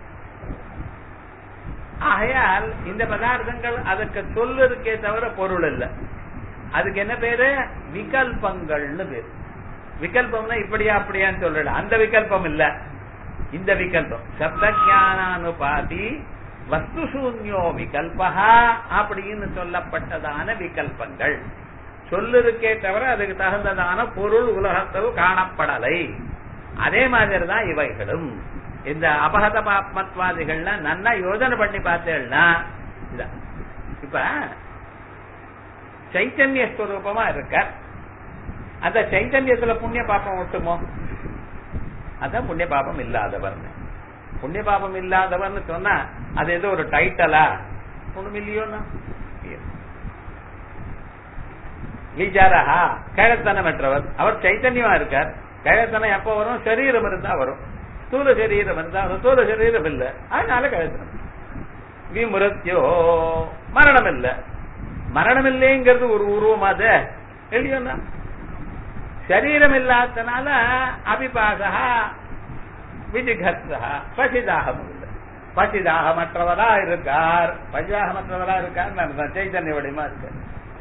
ஆகையால் இந்த பதார்த்தங்கள் அதுக்கு சொல்லு இருக்கே தவிர பொருள் இல்ல அதுக்கு என்ன பேரு விகல்பங்கள்னு பேரு விகல்பம்னா இப்படியா அப்படியான்னு சொல்லல அந்த விகல்பம் இல்ல இந்த விகல்பம் சப்த ஜானானுபாதி வஸ்து சூன்யோ விகல்பா அப்படின்னு சொல்லப்பட்டதான விகல்பங்கள் சொல்லு இருக்கே தவிர அதுக்கு தகுந்ததான பொருள் உலகத்தில் காணப்படலை அதே மாதிரி தான் இவைகளும் இந்த அபகத பாப்மத்வாதிகள்ல நன்னா யோஜனை பண்ணி பார்த்தேன்னா இதான் இப்ப சைத்தன்ய ஸ்வரூபமா இருக்க அந்த சைத்தன்யத்துல புண்ணிய பாப்பம் ஒட்டுமோ அதான் புண்ணிய பாபம் இல்லாதவர் புண்ணிய பாபம் இல்லாதவர்னு சொன்னா அது ஏதோ ஒரு டைட்டலா ஒண்ணும் இல்லையோன்னா விஜாரஹா கேழத்தனமற்றவர் அவர் சைத்தன்யமா இருக்கார் கேழத்தனம் எப்ப வரும் சரீரம் இருந்தா வரும் ஸ்தூல சரீரம் இருந்தா அது ஸ்தூல சரீரம் இல்ல அதனால கழுத்தனம் விமுரத்தியோ மரணம் இல்ல மரணம் இல்லைங்கிறது ஒரு உருவம் அது இல்லையோன்னா சரீரம் இல்லாதனால அபிபாசா விஜிகர்ஷா பசிதாகம் இல்லை பசிதாகமற்றவரா இருக்கார் பசிதாகமற்றவரா இருக்கார் நான் சைத்தன்ய வடிமா இருக்கார்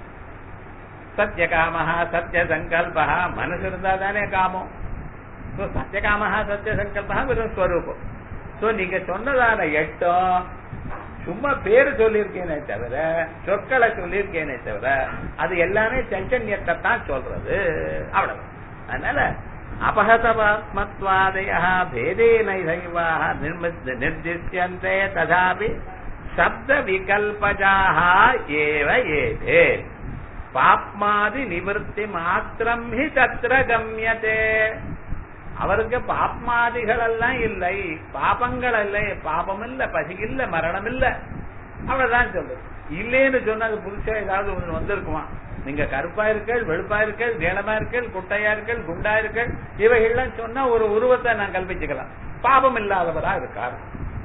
சத்திய காமஹா சத்திய சங்கல்பா மனசு இருந்தா தானே காமம் சத்திய காமஹா சத்திய சங்கல்பா வெறும் ஸ்வரூபம் சோ நீங்க சொன்னதான எட்டம் சும்மா பேரு சொல்லியிருக்கேனே தவிர சொற்களை சொல்லியிருக்கேனே தவிர அது எல்லாமே சைத்தன்யத்தை தான் சொல்றது அவ்வளவு அதனால அபகதபாத்மத்வாதய பேதேனைவாக நிர்திஷ்யந்தே ததாபி சப்த விகல்பஜாக ஏவ ஏதே பாப்மாதி நிவர்த்தி மாத்திரம் ஹி தத்திர கம்யதே அவருக்கு பாப்மாதிகள் எல்லாம் இல்லை பாபங்கள் இல்லை பாபம் இல்ல பசி இல்ல மரணம் இல்ல அவ்வளவுதான் சொல்லுது இல்லேன்னு சொன்னா அது புதுசா ஏதாவது ஒண்ணு வந்திருக்குமா நீங்க கருப்பா இருக்கள் வெளுப்பா இருக்கள் நீளமா இருக்கள் குட்டையா இருக்கள் குண்டா இருக்கள் இவைகள்லாம் சொன்னா ஒரு உருவத்தை நான் கல்பிச்சுக்கலாம் பாபம் இல்லாதவரா இருக்கார்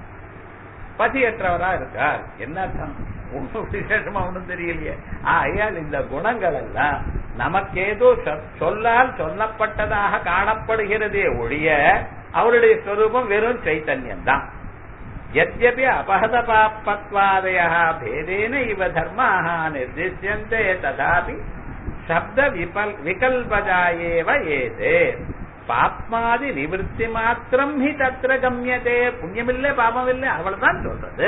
பசியற்றவரா இருக்கார் என்ன அர்த்தம் ஒன்னும் விசேஷமா ஒண்ணும் தெரியலையே ஆகையால் இந்த குணங்கள் எல்லாம் நமக்கேதோ சொல்லால் சொல்லப்பட்டதாக காணப்படுகிறதே ஒழிய அவருடைய ஸ்வரூபம் வெறும் சைத்தன்யம் தான் यद्यपि अपहत पापत्वादयः भेदेन इव धर्माः निर्दिश्यन्ते तथापि शब्द विपल् विकल्पजा एव एते பாப்மாதி நிவர்த்தி மாத்திரம் ஹி தத்திர கம்யதே புண்ணியமில்லை பாபமில்லை அவ்வளவுதான் சொல்றது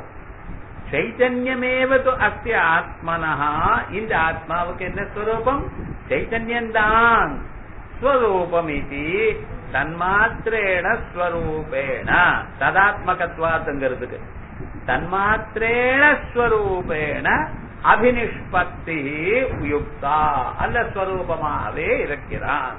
சைத்தன்யமேவ அஸ்ய ஆத்மனஹா இந்த ஆத்மாவுக்கு என்ன ஸ்வரூபம் சைத்தன்யம்தான் ஸ்வரூபம் இது தன்மாத்திரேண ஸ்வரூபேண ததாத்மகத்வாத்துங்கிறதுக்கு தன்மாத்திரேண ஸ்வரூபேண அபினிஷ்பத்தி யுக்தா அல்ல ஸ்வரூபமாகவே இருக்கிறான்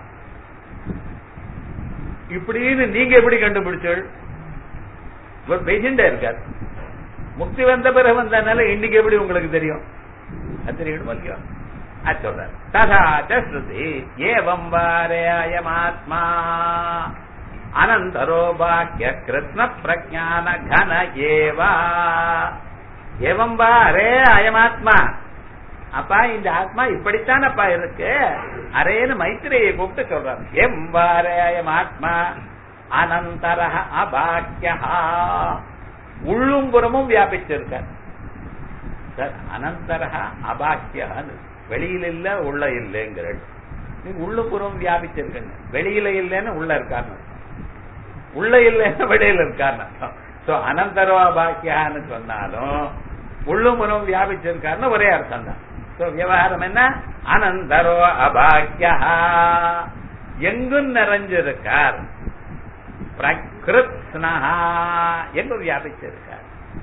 இப்படின்னு நீங்க எப்படி கண்டுபிடிச்சல் ஒரு பேஷண்டா இருக்கார் முக்தி வந்த பிறகு வந்தனால இன்னைக்கு எப்படி உங்களுக்கு தெரியும் அது தெரியணும் இல்லையோ அது சொல்றார் ததா ஸ்ருதி ஏவம் வாரே அயமாத்மா அனந்தரோ பாக்கிய கிருஷ்ண பிரஜான கன ஏவா ஏவம் வாரே அயமாத்மா அப்பா இந்த ஆத்மா இப்படித்தான் அப்பா இருக்கு அரேன்னு மைத்திரையை கூப்பிட்டு சொல்றாரு எம் வாரே அயம் ஆத்மா அனந்தர அபாக்கியா உள்ளும் புறமும் வியாபிச்சிருக்கார் சார் அனந்தரா அபாக்கியான்னு வெளியில இல்ல உள்ள இல்லைங்கிற நீங்க உள்ளுப்புறம் வியாபிச்சிருக்கீங்க வெளியில இல்லைன்னு உள்ள இருக்காருன்னு உள்ள இல்லைன்னு வெளியில இருக்காருன்னு சோ அனந்தரோ அபாக்கியான்னு சொன்னாலும் உள்ளுமுறம் வியாபிச்சிருக்காருன்னு ஒரே அர்த்தம் தான் சோ விவகாரம் என்ன அனந்தரோ அபாக்கியா எங்கும் நிறைஞ்சிருக்கார் பிரகிருத்னஹா என்று வியாபிச்சிருக்கார்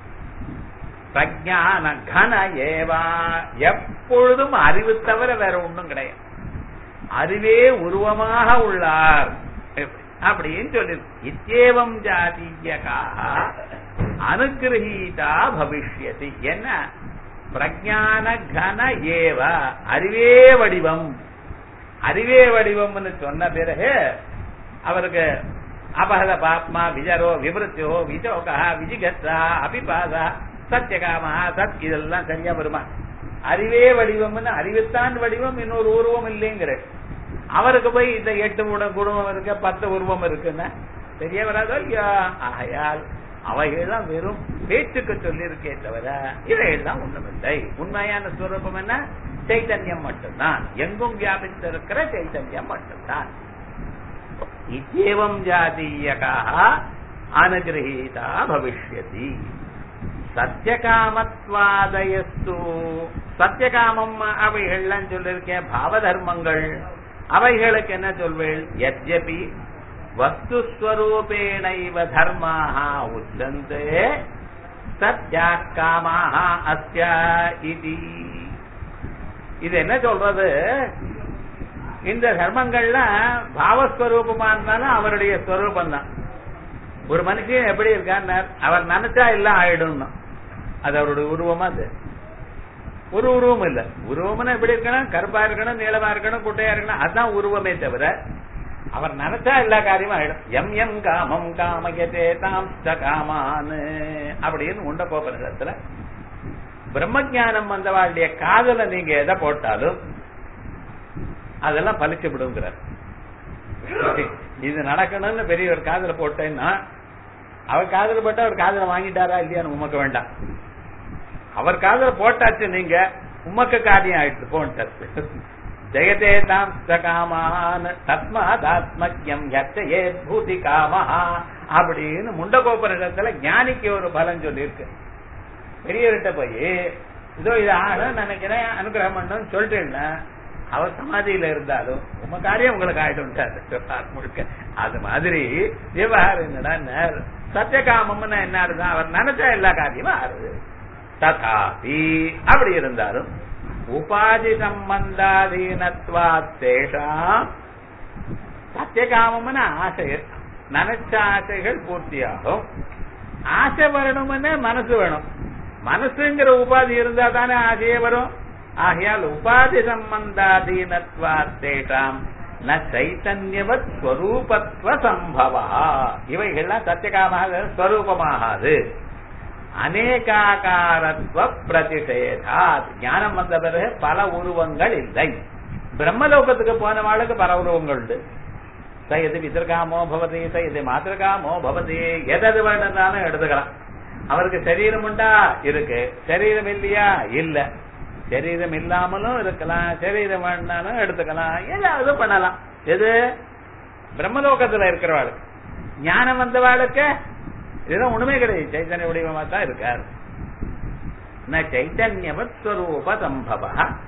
பிரஜான கன ஏவா எப்பொழுதும் அறிவு தவிர வேற ஒண்ணும் கிடையாது அறிவே உருவமாக உள்ளார் அப்படின்னு சொல்லி இத்தேவம் ஜாதீயகாக அனுகிரகீதா பவிஷ்யதி என்ன பிரஜான கன ஏவ அறிவே வடிவம் அறிவே வடிவம்னு சொன்ன பிறகு அவருக்கு அபகத பாப்மா விஜரோ விவருத்தியோ விஜோகா விஜிகத்ரா அபிபாசா சத்தியகாமா சத் இதெல்லாம் சரியா வருமா அறிவே வடிவம்னு அறிவுத்தான் வடிவம் இன்னொரு உருவம் இல்லைங்கிற அவருக்கு போய் இந்த எட்டு மூட குடும்பம் இருக்கு பத்து உருவம் இருக்குன்னா தெரிய வராதோ இல்லையா ஆகையால் அவைகள்லாம் வெறும் பேச்சுக்கு சொல்லியிருக்கே தவிர இவைகள்லாம் ஒண்ணுமில்லை உண்மையான ஸ்வரூபம் என்ன சைத்தன்யம் மட்டும்தான் எங்கும் வியாபித்திருக்கிற சைத்தன்யம் மட்டும்தான் இத்தேவம் ஜாதீயகாக அனுகிரகீதா பவிஷ்யதி சத்தியகாமத்வாதயஸ்து சத்தியகாமம் அவைகள்லாம் சொல்லிருக்கேன் பாவதர்மங்கள் அவைகளுக்கு என்ன சொல்வேள் எத்யபி வஸ்துஸ்வரூபேணைவ தர்மாக உச்சந்தே சத்யா காமாக அஸ்ய இது இது என்ன சொல்றது இந்த தர்மங்கள்லாம் பாவஸ்வரூபமா இருந்தாலும் அவருடைய ஸ்வரூபம் தான் ஒரு மனுஷன் எப்படி இருக்கான்னு அவர் நினைச்சா எல்லாம் ஆயிடும் அது அவருடைய உருவமா அது ஒரு உருவம் இல்ல உருவம்னா எப்படி இருக்கணும் கருப்பா இருக்கணும் நீளமா இருக்கணும் குட்டையா இருக்கணும் அதுதான் உருவமே தவிர அவர் நினைச்சா எல்லா காரியமும் ஆயிடும் எம் எம் காமம் காமகதே தாம் காமான்னு அப்படின்னு உண்ட கோபனிடத்துல பிரம்மஜானம் வந்தவாளுடைய காதல நீங்க எதை போட்டாலும் அதெல்லாம் பலிச்சு விடுங்கிறார் இது நடக்கணும்னு பெரிய ஒரு காதல போட்டேன்னா அவர் காதல போட்டா அவர் காதல வாங்கிட்டாரா இல்லையான்னு உமக்க வேண்டாம் அவர் காதல போட்டாச்சு நீங்க உமக்க காரியம் ஆயிடுச்சு போன்ட்டு ஜெயதே தாம் காமான் தஸ்மாதாத்மக்யம் யச்சயே பூதி காமஹா அப்படின்னு முண்டகோபுரத்துல ஞானிக்கு ஒரு பலன் சொல்லியிருக்கு பெரியவர்கிட்ட போய் இதோ இது ஆகணும் நினைக்கிறேன் அனுகிரகம் பண்ணணும்னு சொல்லிட்டேன்னா அவர் சமாதியில இருந்தாலும் உங்க காரியம் உங்களுக்கு ஆயிட்டு முழுக்க அது மாதிரி விவகாரம் என்னடா சத்தியகாமம்னு என்ன ஆறுதான் அவர் நினைச்சா எல்லா காரியமும் ஆறுது ததாபி அப்படி இருந்தாலும் உபாதி சம்பந்தாதீனத்வாத்தேஷாம் சத்தியகாமம்னு ஆசை நினைச்ச ஆசைகள் பூர்த்தியாகும் ஆசை வரணும்னு மனசு வேணும் மனசுங்கிற உபாதி இருந்தா தானே ஆசையே வரும் ஆகையால் உபாதி சம்பந்தாதீனத்வாத்தேஷாம் ந சைத்தன்யவத் ஸ்வரூபத்வ சம்பவா இவைகள்லாம் சத்தியகாமாக ஸ்வரூபமாகாது அநேகாகாரத்வ பிரதிஷேதாத் ஞானம் வந்த பிறகு பல உருவங்கள் இல்லை பிரம்மலோகத்துக்கு போனவாளுக்கு பல உருவங்கள் உண்டு ச எது விதிர்காமோ பவதி ச எது மாத்திருக்காமோ பவதி எதது வேணும்னாலும் எடுத்துக்கலாம் அவருக்கு சரீரம் உண்டா இருக்கு சரீரம் இல்லையா இல்ல சரீரம் இல்லாமலும் இருக்கலாம் சரீரம் வேணாலும் எடுத்துக்கலாம் ஏதாவது பண்ணலாம் எது பிரம்மலோகத்துல இருக்கிறவாளுக்கு ஞானம் வந்தவாளுக்கு இதெல்லாம் ஒண்ணுமே கிடையாது சைத்தன்ய வடிவமா தான் இருக்கார் ந சைத்தன்யவத் ஸ்வரூப சம்பவ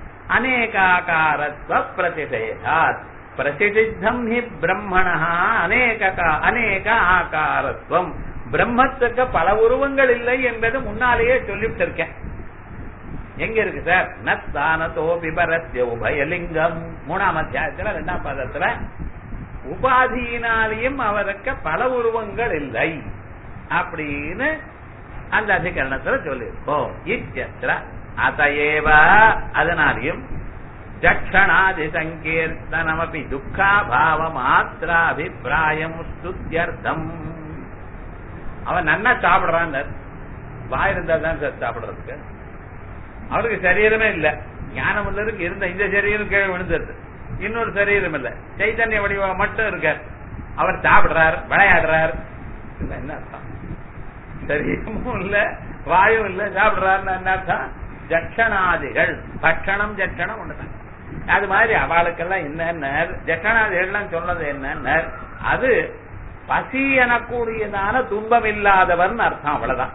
அநேகாகாரத்வ பிரதிஷேதாத் பிரசித்தம் ஹி பிரம்மண அநேக அநேக ஆகாரத்துவம் பிரம்மத்துக்கு பல உருவங்கள் இல்லை என்பது முன்னாலேயே சொல்லிட்டு இருக்கேன் எங்க இருக்கு சார் நஸ்தானத்தோ விபரத்திய உபயலிங்கம் மூணாம் அத்தியாயத்துல ரெண்டாம் பதத்துல உபாதியினாலேயும் அவருக்கு பல உருவங்கள் இல்லை அப்படின்னு அந்த அதிகரணத்துல சொல்லியிருக்கோம் இத்தியத்திர அதையேவ அதனாலையும் ஜக்ஷணாதி சங்கீர்த்தனமபி துக்காபாவ மாத்திராபிப்பிராயம் ஸ்துத்தியர்த்தம் அவன் நன்னா சாப்பிடுறான் வாய் இருந்தா தான் சார் சாப்பிடுறதுக்கு அவருக்கு சரீரமே இல்ல ஞானம் உள்ளதுக்கு இருந்த இந்த சரீரம் கீழே விழுந்துருது இன்னொரு சரீரம் இல்ல சைத்தன்ய வடிவம் மட்டும் இருக்கார் அவர் சாப்பிடுறார் விளையாடுறார் என்ன அர்த்தம் சரீரமும் இல்ல வாயும் இல்ல சாப்பிடுறாருன்னு என்ன அர்த்தம் ஜட்சணாதிகள் பட்சணம் ஜட்சணம் ஒண்ணுதான் அது மாதிரி அவளுக்கெல்லாம் என்னென்ன ஜட்சணாதிகள்லாம் சொன்னது என்னென்ன அது பசி எனக்கூடியதான துன்பம் இல்லாதவர்னு அர்த்தம் அவ்வளவுதான்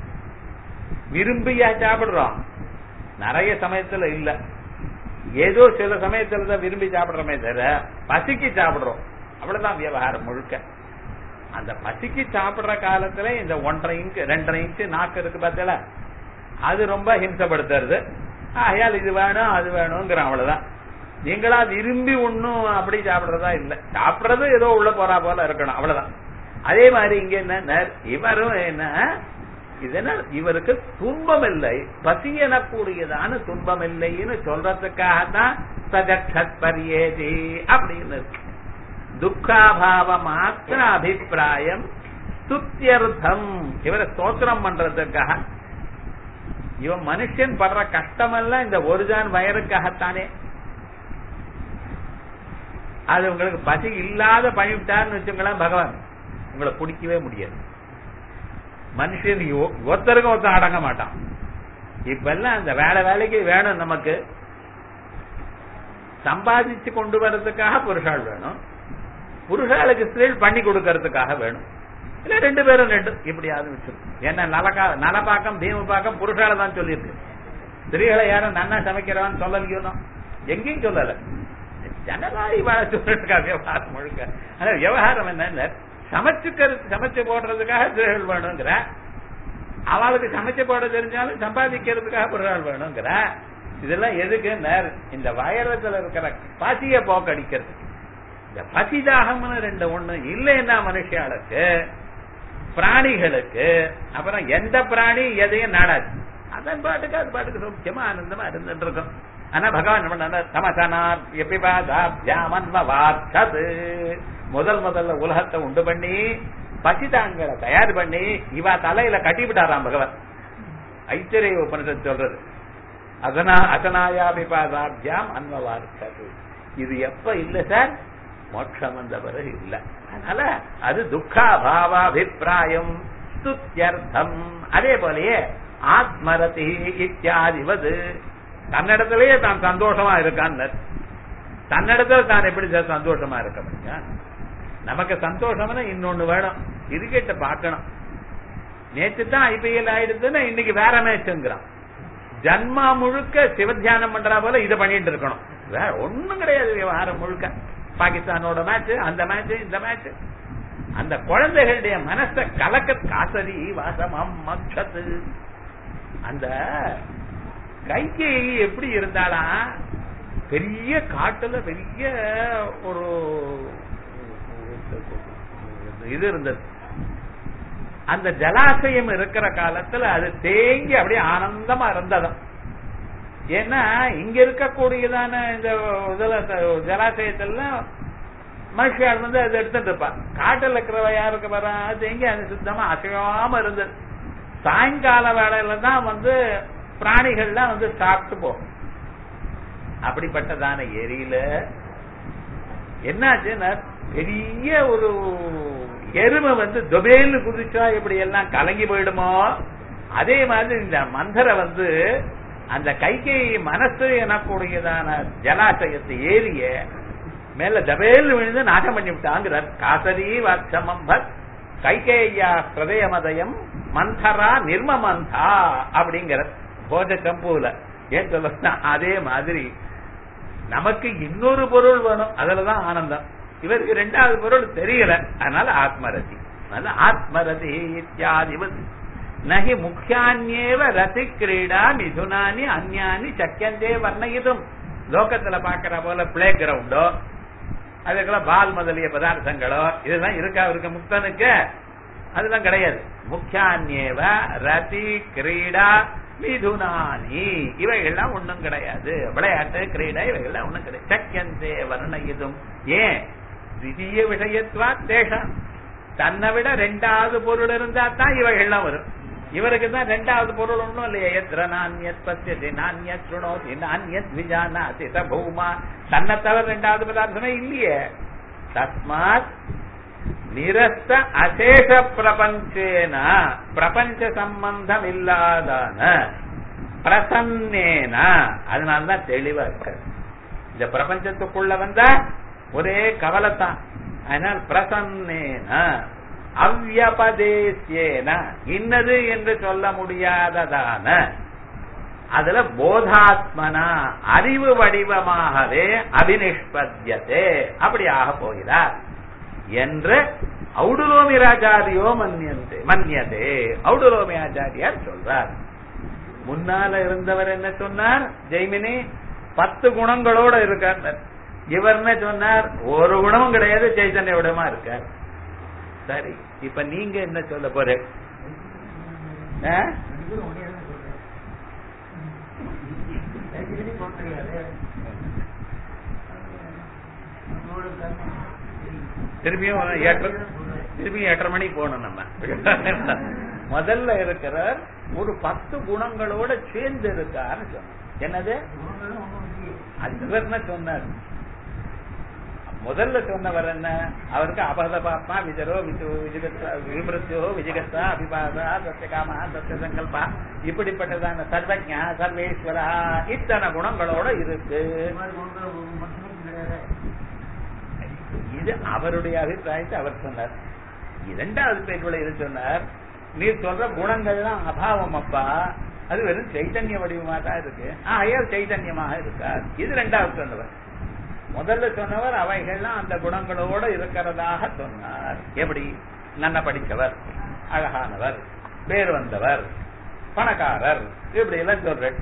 விரும்பியா சாப்பிடுறோம் நிறைய சமயத்துல இல்ல ஏதோ சில சமயத்துல தான் விரும்பி சாப்பிடுறோமே தவிர பசிக்கு சாப்பிடுறோம் அவ்வளவுதான் விவகாரம் முழுக்க அந்த பசிக்கு சாப்பிடுற காலத்துல இந்த ஒன்றரை இன்ச்சு ரெண்டரை இன்ச்சு நாக்கு இருக்கு பார்த்தல அது ரொம்ப ஹிம்சப்படுத்துறது ஆகையால் இது வேணும் அது வேணுங்கிற அவ்வளவுதான் நீங்களா விரும்பி ஒண்ணும் அப்படி சாப்பிடுறதா இல்ல சாப்பிடுறது ஏதோ உள்ள போறா போல இருக்கணும் அவ்வளவுதான் அதே மாதிரி இங்க என்ன இவரும் என்ன இது என்ன இவருக்கு துன்பம் இல்லை பசி எனக்கூடியதான துன்பம் இல்லைன்னு சொல்றதுக்காகத்தான் சஜக்ஷத் பரியேதி அப்படின்னு இருக்கு துக்காபாவ மாத்திர அபிப்பிராயம் ஸ்துத்தியர்த்தம் இவரை ஸ்தோத்திரம் பண்றதுக்காக இவன் மனுஷன் படுற கஷ்டமெல்லாம் இந்த ஒரு ஜான் வயருக்காகத்தானே அது உங்களுக்கு பசி இல்லாத பண்ணிவிட்டார்னு வச்சுங்களேன் பகவான் உங்களை பிடிக்கவே முடியாது மனுஷன் ஒ- ஒருத்தருக்கும் ஒருத்தன் அடங்க மாட்டான் இப்ப எல்லாம் அந்த வேலை வேலைக்கு வேணும் நமக்கு சம்பாதிச்சு கொண்டு வர்றதுக்காக புருஷாள் வேணும் புருஷாளுக்கு ஸ்திரீல் பண்ணி கொடுக்கறதுக்காக வேணும் இல்ல ரெண்டு பேரும் ரெண்டு இப்படியாவது வச்சிருக்கும் ஏன்னா நலக்கா நலப்பாக்கம் பீமபாக்கம் புருஷால தான் சொல்லியிருக்கு ஸ்திரீகளை யாரும் நன்னா சமைக்கிறவான்னு சொல்லலையோ எங்கேயும் சொல்லல ஜனநாயக வாழ சொல்றதுக்கா விவகாரம் முழுக்க ஆனா விவகாரம் என்ன சமைச்சுக்கிறது சமைச்சு போடுறதுக்காக ஸ்திரீகள் வேணுங்கிற அவளுக்கு சமைச்சு போட தெரிஞ்சாலும் சம்பாதிக்கிறதுக்காக ஒரு ஆள் வேணுங்கிற இதெல்லாம் எதுக்கு இந்த வயரத்துல இருக்கிற பசிய போக்கடிக்கிறது இந்த பசிதாகம்னு ரெண்டு ஒண்ணு இல்லைன்னா மனுஷாளுக்கு பிராணிகளுக்கு அப்புறம் எந்த பிராணி எதையும் நாடாது அதன் பாட்டுக்கு அது பாட்டுக்கு சௌக்கியமா ஆனந்தமா இருந்துட்டு இருக்கும் ஆனா பகவான் என்ன பண்ணாரு தமசனார் எப்பிபாதாபியாமன்மவார்த்தது முதல் முதல்ல உலகத்தை உண்டு பண்ணி பசிதாங்களை தயார் பண்ணி இவ தலையில கட்டிவிட்டாராம் பகவான் ஐத்தரிய உபனிஷத் சொல்றது அதனா அசனாயாபிபாதாபியாம் அன்மவார்த்தது இது எப்ப இல்ல சார் மோட்சம் வந்த பிறகு இல்ல அதனால அது துக்காபாவாபிப்பிராயம் ஸ்துத்யர்த்தம் அதே போலயே ஆத்மரதி இத்தியாதிவது தன்னிடத்திலேயே தான் சந்தோஷமா இருக்கான்னு தன்னிடத்துல தான் எப்படி சார் சந்தோஷமா இருக்க முடியும் நமக்கு சந்தோஷம்னா இன்னொன்னு வேணும் கிரிக்கெட்ட பார்க்கணும் நேற்று தான் ஐபிஎல் ஆயிடுதுன்னா இன்னைக்கு வேற மேட்ச்ங்கிறான் ஜன்மா முழுக்க சிவத்தியானம் பண்றா போல இதை பண்ணிட்டு இருக்கணும் வேற ஒண்ணும் கிடையாது விவகாரம் முழுக்க பாகிஸ்தானோட மேட்ச் அந்த மேட்ச் இந்த மேட்ச் அந்த குழந்தைகளுடைய மனச கலக்க காசரி வாசமம் மக்ஷத்து அந்த கைகை எப்படி இருந்தாலாம் பெரிய காட்டுல பெரிய ஒரு இது இருந்தது அந்த ஜலாசயம் இருக்கிற காலத்துல அது தேங்கி அப்படியே ஆனந்தமா இருந்ததும் ஏன்னா இங்க இருக்கக்கூடியதான இந்த இதுல ஜலாசயத்துல மனுஷியால் வந்து அதை எடுத்துட்டு இருப்பான் காட்டுல இருக்கிறவ யாருக்கு வர தேங்கி அது சுத்தமா அசையாம இருந்தது சாயங்கால வேலையில தான் வந்து பிராணிகள்லாம் வந்து சாப்பிட்டு போகும் அப்படிப்பட்டதான ஏரியில என்னாச்சுன்னா பெரிய ஒரு எருமை வந்து தொபேல்னு குதிச்சா இப்படி எல்லாம் கலங்கி போயிடுமோ அதே மாதிரி இந்த மந்தரை வந்து அந்த கைகை மனசு எனக்கூடியதான ஜலாசயத்தை ஏறிய மேல தபேல் விழுந்து நாசம் பண்ணி விட்டாங்கிறார் காசரி வாட்சமம் பத் கைகேயா ஹிருதயமதயம் மந்தரா நிர்மமந்தா அப்படிங்கிற போஜ கம்புல ஏன் சொல்ல அதே மாதிரி நமக்கு இன்னொரு பொருள் வேணும் அதுலதான் ஆனந்தம் இவருக்கு ரெண்டாவது பொருள் தெரியல அதனால ஆத்மரதி அதனால ஆத்மரதி இத்தியாதிவது நகி முக்கியான்யேவ ரதி கிரீடா மிதுனானி அந்யானி சக்கியந்தே வர்ணயிதும் லோகத்துல பாக்குற போல பிளே கிரவுண்டோ அதுக்கெல்லாம் பால் முதலிய பதார்த்தங்களோ இதெல்லாம் இருக்கா இருக்க முக்தனுக்கு அதெல்லாம் கிடையாது முக்கியான்யேவ ரதி கிரீடா மிதுனானி இவைகள்லாம் ஒண்ணும் கிடையாது விளையாட்டு கிரீடா இவைகள்லாம் ஒண்ணும் கிடையாது சக்கியந்தே வர்ணயிதும் ஏன் திடீய விஷயத்துவா தேசம் தன்னை விட ரெண்டாவது பொருள் இருந்தா தான் இவைகள்லாம் வரும் இவருக்கு தான் ரெண்டாவது பொருள் ஒண்ணும் இல்லையா எத்திர நானியத் பசியதி நானியத் சுணோதி நானியத் விஜானாதி ச பூமா தன்னை தவிர ரெண்டாவது பதார்த்தமே இல்லையே தஸ்மாத் நிரஸ்த அசேஷ பிரபஞ்சேன பிரபஞ்ச சம்பந்தம் இல்லாதான பிரசன்னேன அதனாலதான் தெளிவா இருக்க இந்த பிரபஞ்சத்துக்குள்ள வந்தா ஒரே கவலைத்தான் அதனால் பிரசன்னேன அவ்யபதேசியேன இன்னது என்று சொல்ல முடியாததான அதுல போதாத்மனா அறிவு வடிவமாகவே அபினிஷ்பத்தியதே அப்படி ஆக போகிறார் என்று ஔடுலோமிராச்சாரியோ மன்னியந்தே மன்னியதே ஔடுலோமி ஆச்சாரியார் சொல்றார் முன்னால இருந்தவர் என்ன சொன்னார் ஜெய்மினி பத்து குணங்களோட இருக்கார் இவர் என்ன சொன்னார் ஒரு குணமும் கிடையாது சைத்தன்ய விடமா இருக்கார் சரி இப்ப நீங்க என்ன சொல்ல போற திரும்பியும் எட்டரை திரும்பியும் எட்டரை மணிக்கு போகணும் நம்ம முதல்ல இருக்கிற ஒரு பத்து குணங்களோட சேர்ந்து இருக்காருன்னு சொன்னார் என்னது அது என்ன சொன்னார் முதல்ல சொன்னவர் என்ன அவருக்கு அபத பாப்மா விஜரோ விஜு விஜிகத்தா விமிருத்தியோ விஜிகத்தா அபிபாசா சத்தியகாமா சத்திய சங்கல்பா இப்படிப்பட்டதான சர்வஜா சர்வேஸ்வரா இத்தனை குணங்களோட இருக்கு இது அவருடைய அபிப்பிராயத்தை அவர் சொன்னார் இரண்டாவது பேச்சுள்ள இது சொன்னார் நீர் சொல்ற குணங்கள்லாம் அபாவம் அப்பா அது வெறும் சைத்தன்ய வடிவமா தான் இருக்கு ஆகையால் சைத்தன்யமாக இருக்கார் இது ரெண்டாவது சொன்னவர் முதல்ல சொன்னவர் அவைகள்லாம் அந்த குணங்களோட இருக்கிறதாக சொன்னார் எப்படி நன்ன படித்தவர் அழகானவர் பேர் வந்தவர் பணக்காரர் இப்படி எல்லாம் சொல்றேன்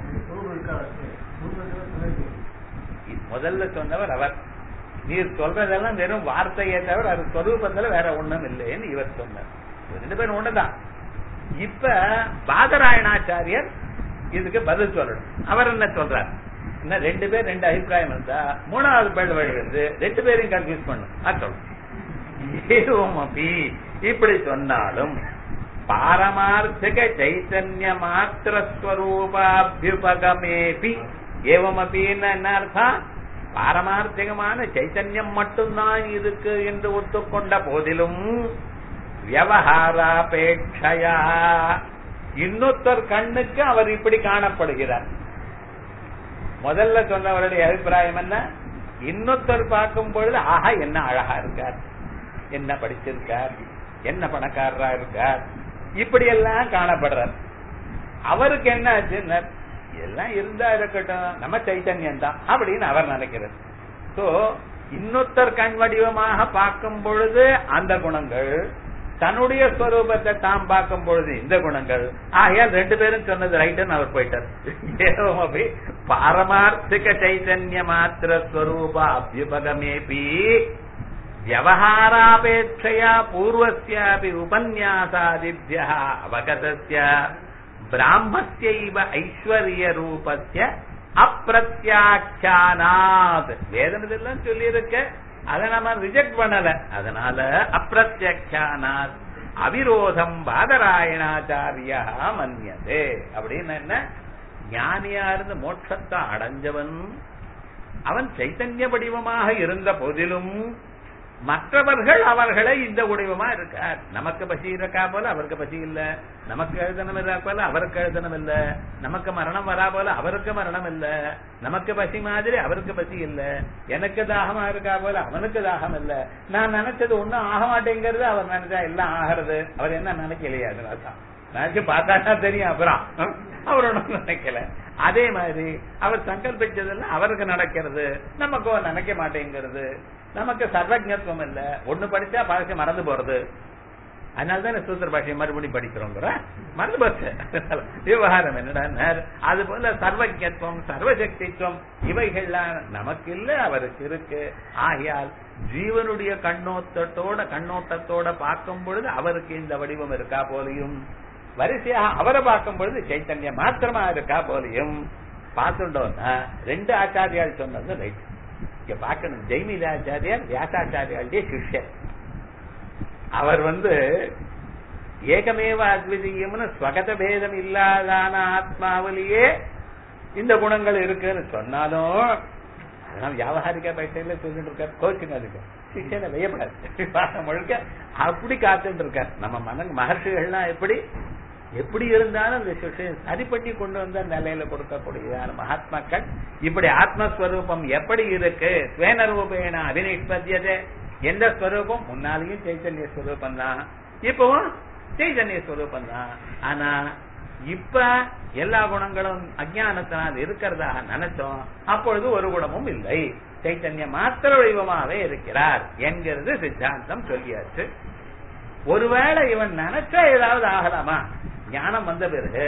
முதல்ல சொன்னவர் அவர் நீர் சொல்றதெல்லாம் வெறும் வார்த்தையே தவிர அது ஸ்வரூபத்துல வேற ஒண்ணும் இல்லைன்னு இவர் சொன்னார் ரெண்டு பேரும் ஒண்ணுதான் இப்ப பாதராயணாச்சாரியர் இதுக்கு பதில் சொல்லணும் அவர் என்ன சொல்றார் என்ன ரெண்டு பேர் ரெண்டு அபிப்பிராயம் இருந்தா மூணாவது பேர் வழி வந்து ரெண்டு பேரையும் கன்ஃபியூஸ் பண்ணும் அது சொல்லணும் ஏவம் அப்படி இப்படி சொன்னாலும் பாரமார்த்திக சைத்தன்ய மாத்திர ஸ்வரூபாபியுபகமேபி ஏவமபின்னு என்ன அர்த்தம் பாரமார்த்திகமான சைத்தன்யம் மட்டும்தான் இருக்கு என்று ஒத்துக்கொண்ட போதிலும் வியவஹாராபேட்சையா இன்னொருத்தர் கண்ணுக்கு அவர் இப்படி காணப்படுகிறார் முதல்ல சொன்னவருடைய அபிப்பிராயம் என்ன இன்னொருத்தர் பார்க்கும் பொழுது ஆஹா என்ன அழகா இருக்கார் என்ன படிச்சிருக்கார் என்ன பணக்காரரா இருக்கார் இப்படி எல்லாம் காணப்படுறார் அவருக்கு என்ன ஆச்சுன்னா எல்லாம் இருந்தா இருக்கட்டும் நம்ம சைத்தன்யம் தான் அப்படின்னு அவர் நினைக்கிறார் சோ இன்னொருத்தர் கண் வடிவமாக பார்க்கும் பொழுது அந்த குணங்கள் தன்னுடைய ஸ்வரூபத்தை தாம் பார்க்கும் பொழுது இந்த குணங்கள் ஆகையால் ரெண்டு பேரும் சொன்னது ரைட்டுன்னு அவர் போயிட்டார் ஏவமபி பாரமார்த்திக சைத்தன்ய மாத்திர ஸ்வரூப அபியுபகமேபி வியவஹாராபேட்சையா பூர்வஸ்யாபி உபன்யாசாதிபிய அவகதஸ்ய பிராமஸ்யைவ ஐஸ்வர்ய ரூபஸ்ய அப்பிரத்யாக்கியானாத் வேதனதெல்லாம் சொல்லி இருக்க அதை நம்ம ரிஜெக்ட் பண்ணல அதனால அப்பிரத்யாக்கியானாத் அவிரோதம் பாதராயணாச்சாரியா மன்யதே அப்படின்னு என்ன ஞானியா இருந்து மோட்சத்தை அடைஞ்சவன் அவன் சைத்தன்ய வடிவமாக இருந்த போதிலும் மற்றவர்கள் அவர்களை இந்த வடிவமா இருக்கார் நமக்கு பசி இருக்கா போல அவருக்கு பசி இல்ல நமக்கு எழுதணும் இருக்கா போல அவருக்கு எழுதணும் இல்ல நமக்கு மரணம் வரா போல அவருக்கு மரணம் இல்ல நமக்கு பசி மாதிரி அவருக்கு பசி இல்ல எனக்கு தாகமா இருக்கா போல அவனுக்கு தாகம் இல்ல நான் நினைச்சது ஒண்ணும் ஆக மாட்டேங்கிறது அவர் நினைச்சா எல்லாம் ஆகிறது அவர் என்ன நினைக்கலையா அதனால்தான் நினைச்சு பார்த்தா தெரியும் அப்புறம் அவர் ஒன்றும் நினைக்கல அதே மாதிரி அவர் சங்கல்பிச்சதெல்லாம் அவருக்கு நடக்கிறது நமக்கோ நினைக்க மாட்டேங்கிறது நமக்கு சர்வஜத்துவம் இல்ல ஒண்ணு படிச்சா பழச மறந்து போறது அதனாலதான் சூத்திர பாஷையை மறுபடியும் படிக்கிறோங்கிற மறந்து போச்சு விவகாரம் என்னடா அது போல சர்வஜத்துவம் சர்வசக்தித்துவம் இவைகள்லாம் நமக்கு இல்ல அவருக்கு இருக்கு ஆகையால் ஜீவனுடைய கண்ணோட்டத்தோட கண்ணோட்டத்தோட பார்க்கும் பொழுது அவருக்கு இந்த வடிவம் இருக்கா போலையும் வரிசையாக அவரை பார்க்கும் பொழுது சைத்தன்யம் மாத்திரமா இருக்கா போலையும் பார்த்துட்டோம்னா ரெண்டு ஆச்சாரியால் சொன்னது ரைட் இங்க பார்க்கணும் ஜெய்மிலாச்சாரியார் வியாசாச்சாரியாளுடைய சிஷ்யர் அவர் வந்து ஏகமேவ அத்விதீயம்னு ஸ்வகத பேதம் இல்லாதான ஆத்மாவிலேயே இந்த குணங்கள் இருக்குன்னு சொன்னாலும் அதெல்லாம் வியாபாரிக பைசையில சொல்லிட்டு இருக்காரு கோச்சுங்க அதுக்கு சிஷியனை வையப்படாது முழுக்க அப்படி காத்துட்டு இருக்கார் நம்ம மன மகர்ஷிகள்லாம் எப்படி எப்படி இருந்தாலும் இந்த சிஷியை சரி பண்ணி கொண்டு வந்த நிலையில கொடுக்கக்கூடியதான மகாத்மாக்கள் இப்படி ஆத்மஸ்வரூபம் எப்படி இருக்கு ஸ்வேனரூபேன அபினிஷ்பத்தியதே எந்த ஸ்வரூபம் முன்னாலேயும் சைத்தன்ய ஸ்வரூபம் தான் இப்பவும் சைத்தன்ய ஸ்வரூபம் தான் ஆனா இப்ப எல்லா குணங்களும் அஜானத்தினால் இருக்கிறதாக நினைச்சோம் அப்பொழுது ஒரு குணமும் இல்லை சைத்தன்ய மாத்திர வடிவமாவே இருக்கிறார் என்கிறது சித்தாந்தம் சொல்லியாச்சு ஒருவேளை இவன் நினைச்சா ஏதாவது ஆகலாமா ஞானம் வந்த பிறகு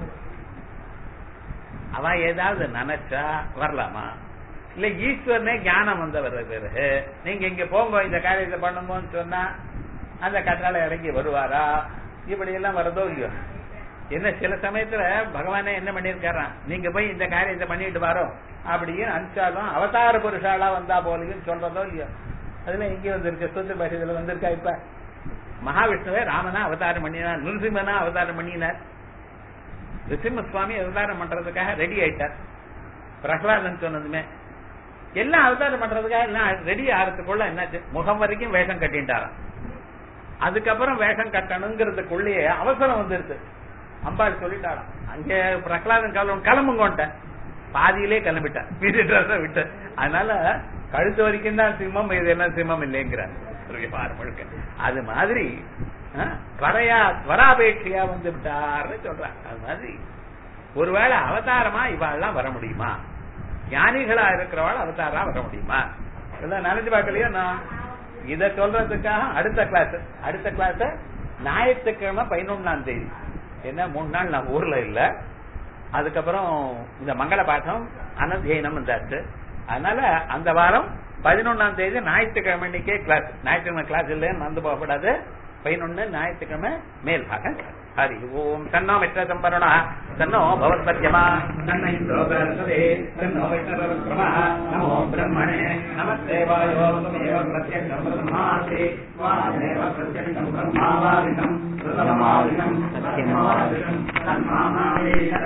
அவன் ஏதாவது நினைச்சா வரலாமா இல்ல ஈஸ்வரனே ஞானம் வந்த பிறகு நீங்க இங்க போங்க இந்த காரியத்தை பண்ணும்போது சொன்னா அந்த கத்தால இறங்கி வருவாரா இப்படி எல்லாம் வரதோ இல்லையோ என்ன சில சமயத்துல பகவானே என்ன பண்ணிருக்காராம் நீங்க போய் இந்த காரியத்தை பண்ணிட்டு வரோம் அப்படின்னு அனுப்பிச்சாலும் அவதார புருஷாலா வந்தா போலையும் சொல்றதோ இல்லையோ அதுல எங்க வந்திருக்கு சுத்த பாஷையில வந்திருக்கா இப்ப மகாவிஷ்ணுவே ராமனா அவதாரம் பண்ணினார் நிருசிம்மனா அவதாரம் பண்ணினார் நிருசிம்ம சுவாமி அவதாரம் பண்றதுக்காக ரெடி ஆயிட்டார் பிரகலாதன் சொன்னதுமே எல்லாம் அவதாரம் பண்றதுக்காக எல்லாம் ரெடி ஆகிறதுக்குள்ள என்னாச்சு முகம் வரைக்கும் வேஷம் கட்டிட்டாராம் அதுக்கப்புறம் வேஷம் கட்டணுங்கிறதுக்குள்ளேயே அவசரம் வந்துருது அம்பாள் சொல்லிட்டாராம் அங்கே பிரகலாதன் காலம் கிளம்புங்கோன்ட்ட பாதியிலே கிளம்பிட்டார் மீதி ட்ரெஸ் விட்டு அதனால கழுத்து வரைக்கும் தான் சிம்மம் இது என்ன சிம்மம் இல்லைங்கிறார் முழுக்க அது மாதிரி வரையா வராபேட்சையா வந்து விட்டார்னு சொல்றாங்க அது மாதிரி ஒருவேளை அவதாரமா இவாள்லாம் வர முடியுமா ஞானிகளா இருக்கிறவாள் அவதாரா வர முடியுமா இதெல்லாம் நினைச்சு பார்க்கலையோ நான் இத சொல்றதுக்காக அடுத்த கிளாஸ் அடுத்த கிளாஸ் ஞாயிற்றுக்கிழமை பதினொன்னாம் தேதி என்ன மூணு நாள் நான் ஊர்ல இல்ல அதுக்கப்புறம் இந்த மங்கள பாட்டம் அனத்தியனம் வந்தாச்சு அதனால அந்த வாரம் பதினொன்னாம் தேதி ஞாயிற்றுக்கிழமை இன்னைக்கே கிளாஸ் ஞாயிற்றுக்கிழமை கிளாஸ் இல்லைன்னு வந்து போகப்படாது பதினொன்னு ஞாயிற்றுக்கிழமை மேல் பாகம் ஹரி ஓம் தன்னோ மித்ர சம்பரணா தன்னோ பவத்பத்யமா தன்னை லோகரசதே தன்னோ வைஷ்ணவக்ரமः நமோ பிரம்மணே நமஸ்தேவாயோ துமேவ பிரத்யக்ஷம் பிரம்மாசி வாமேவ பிரத்யக்ஷம் பிரம்மாவாதினம் பிரதமாதினம் சத்யமாதினம் தன்மாமாவே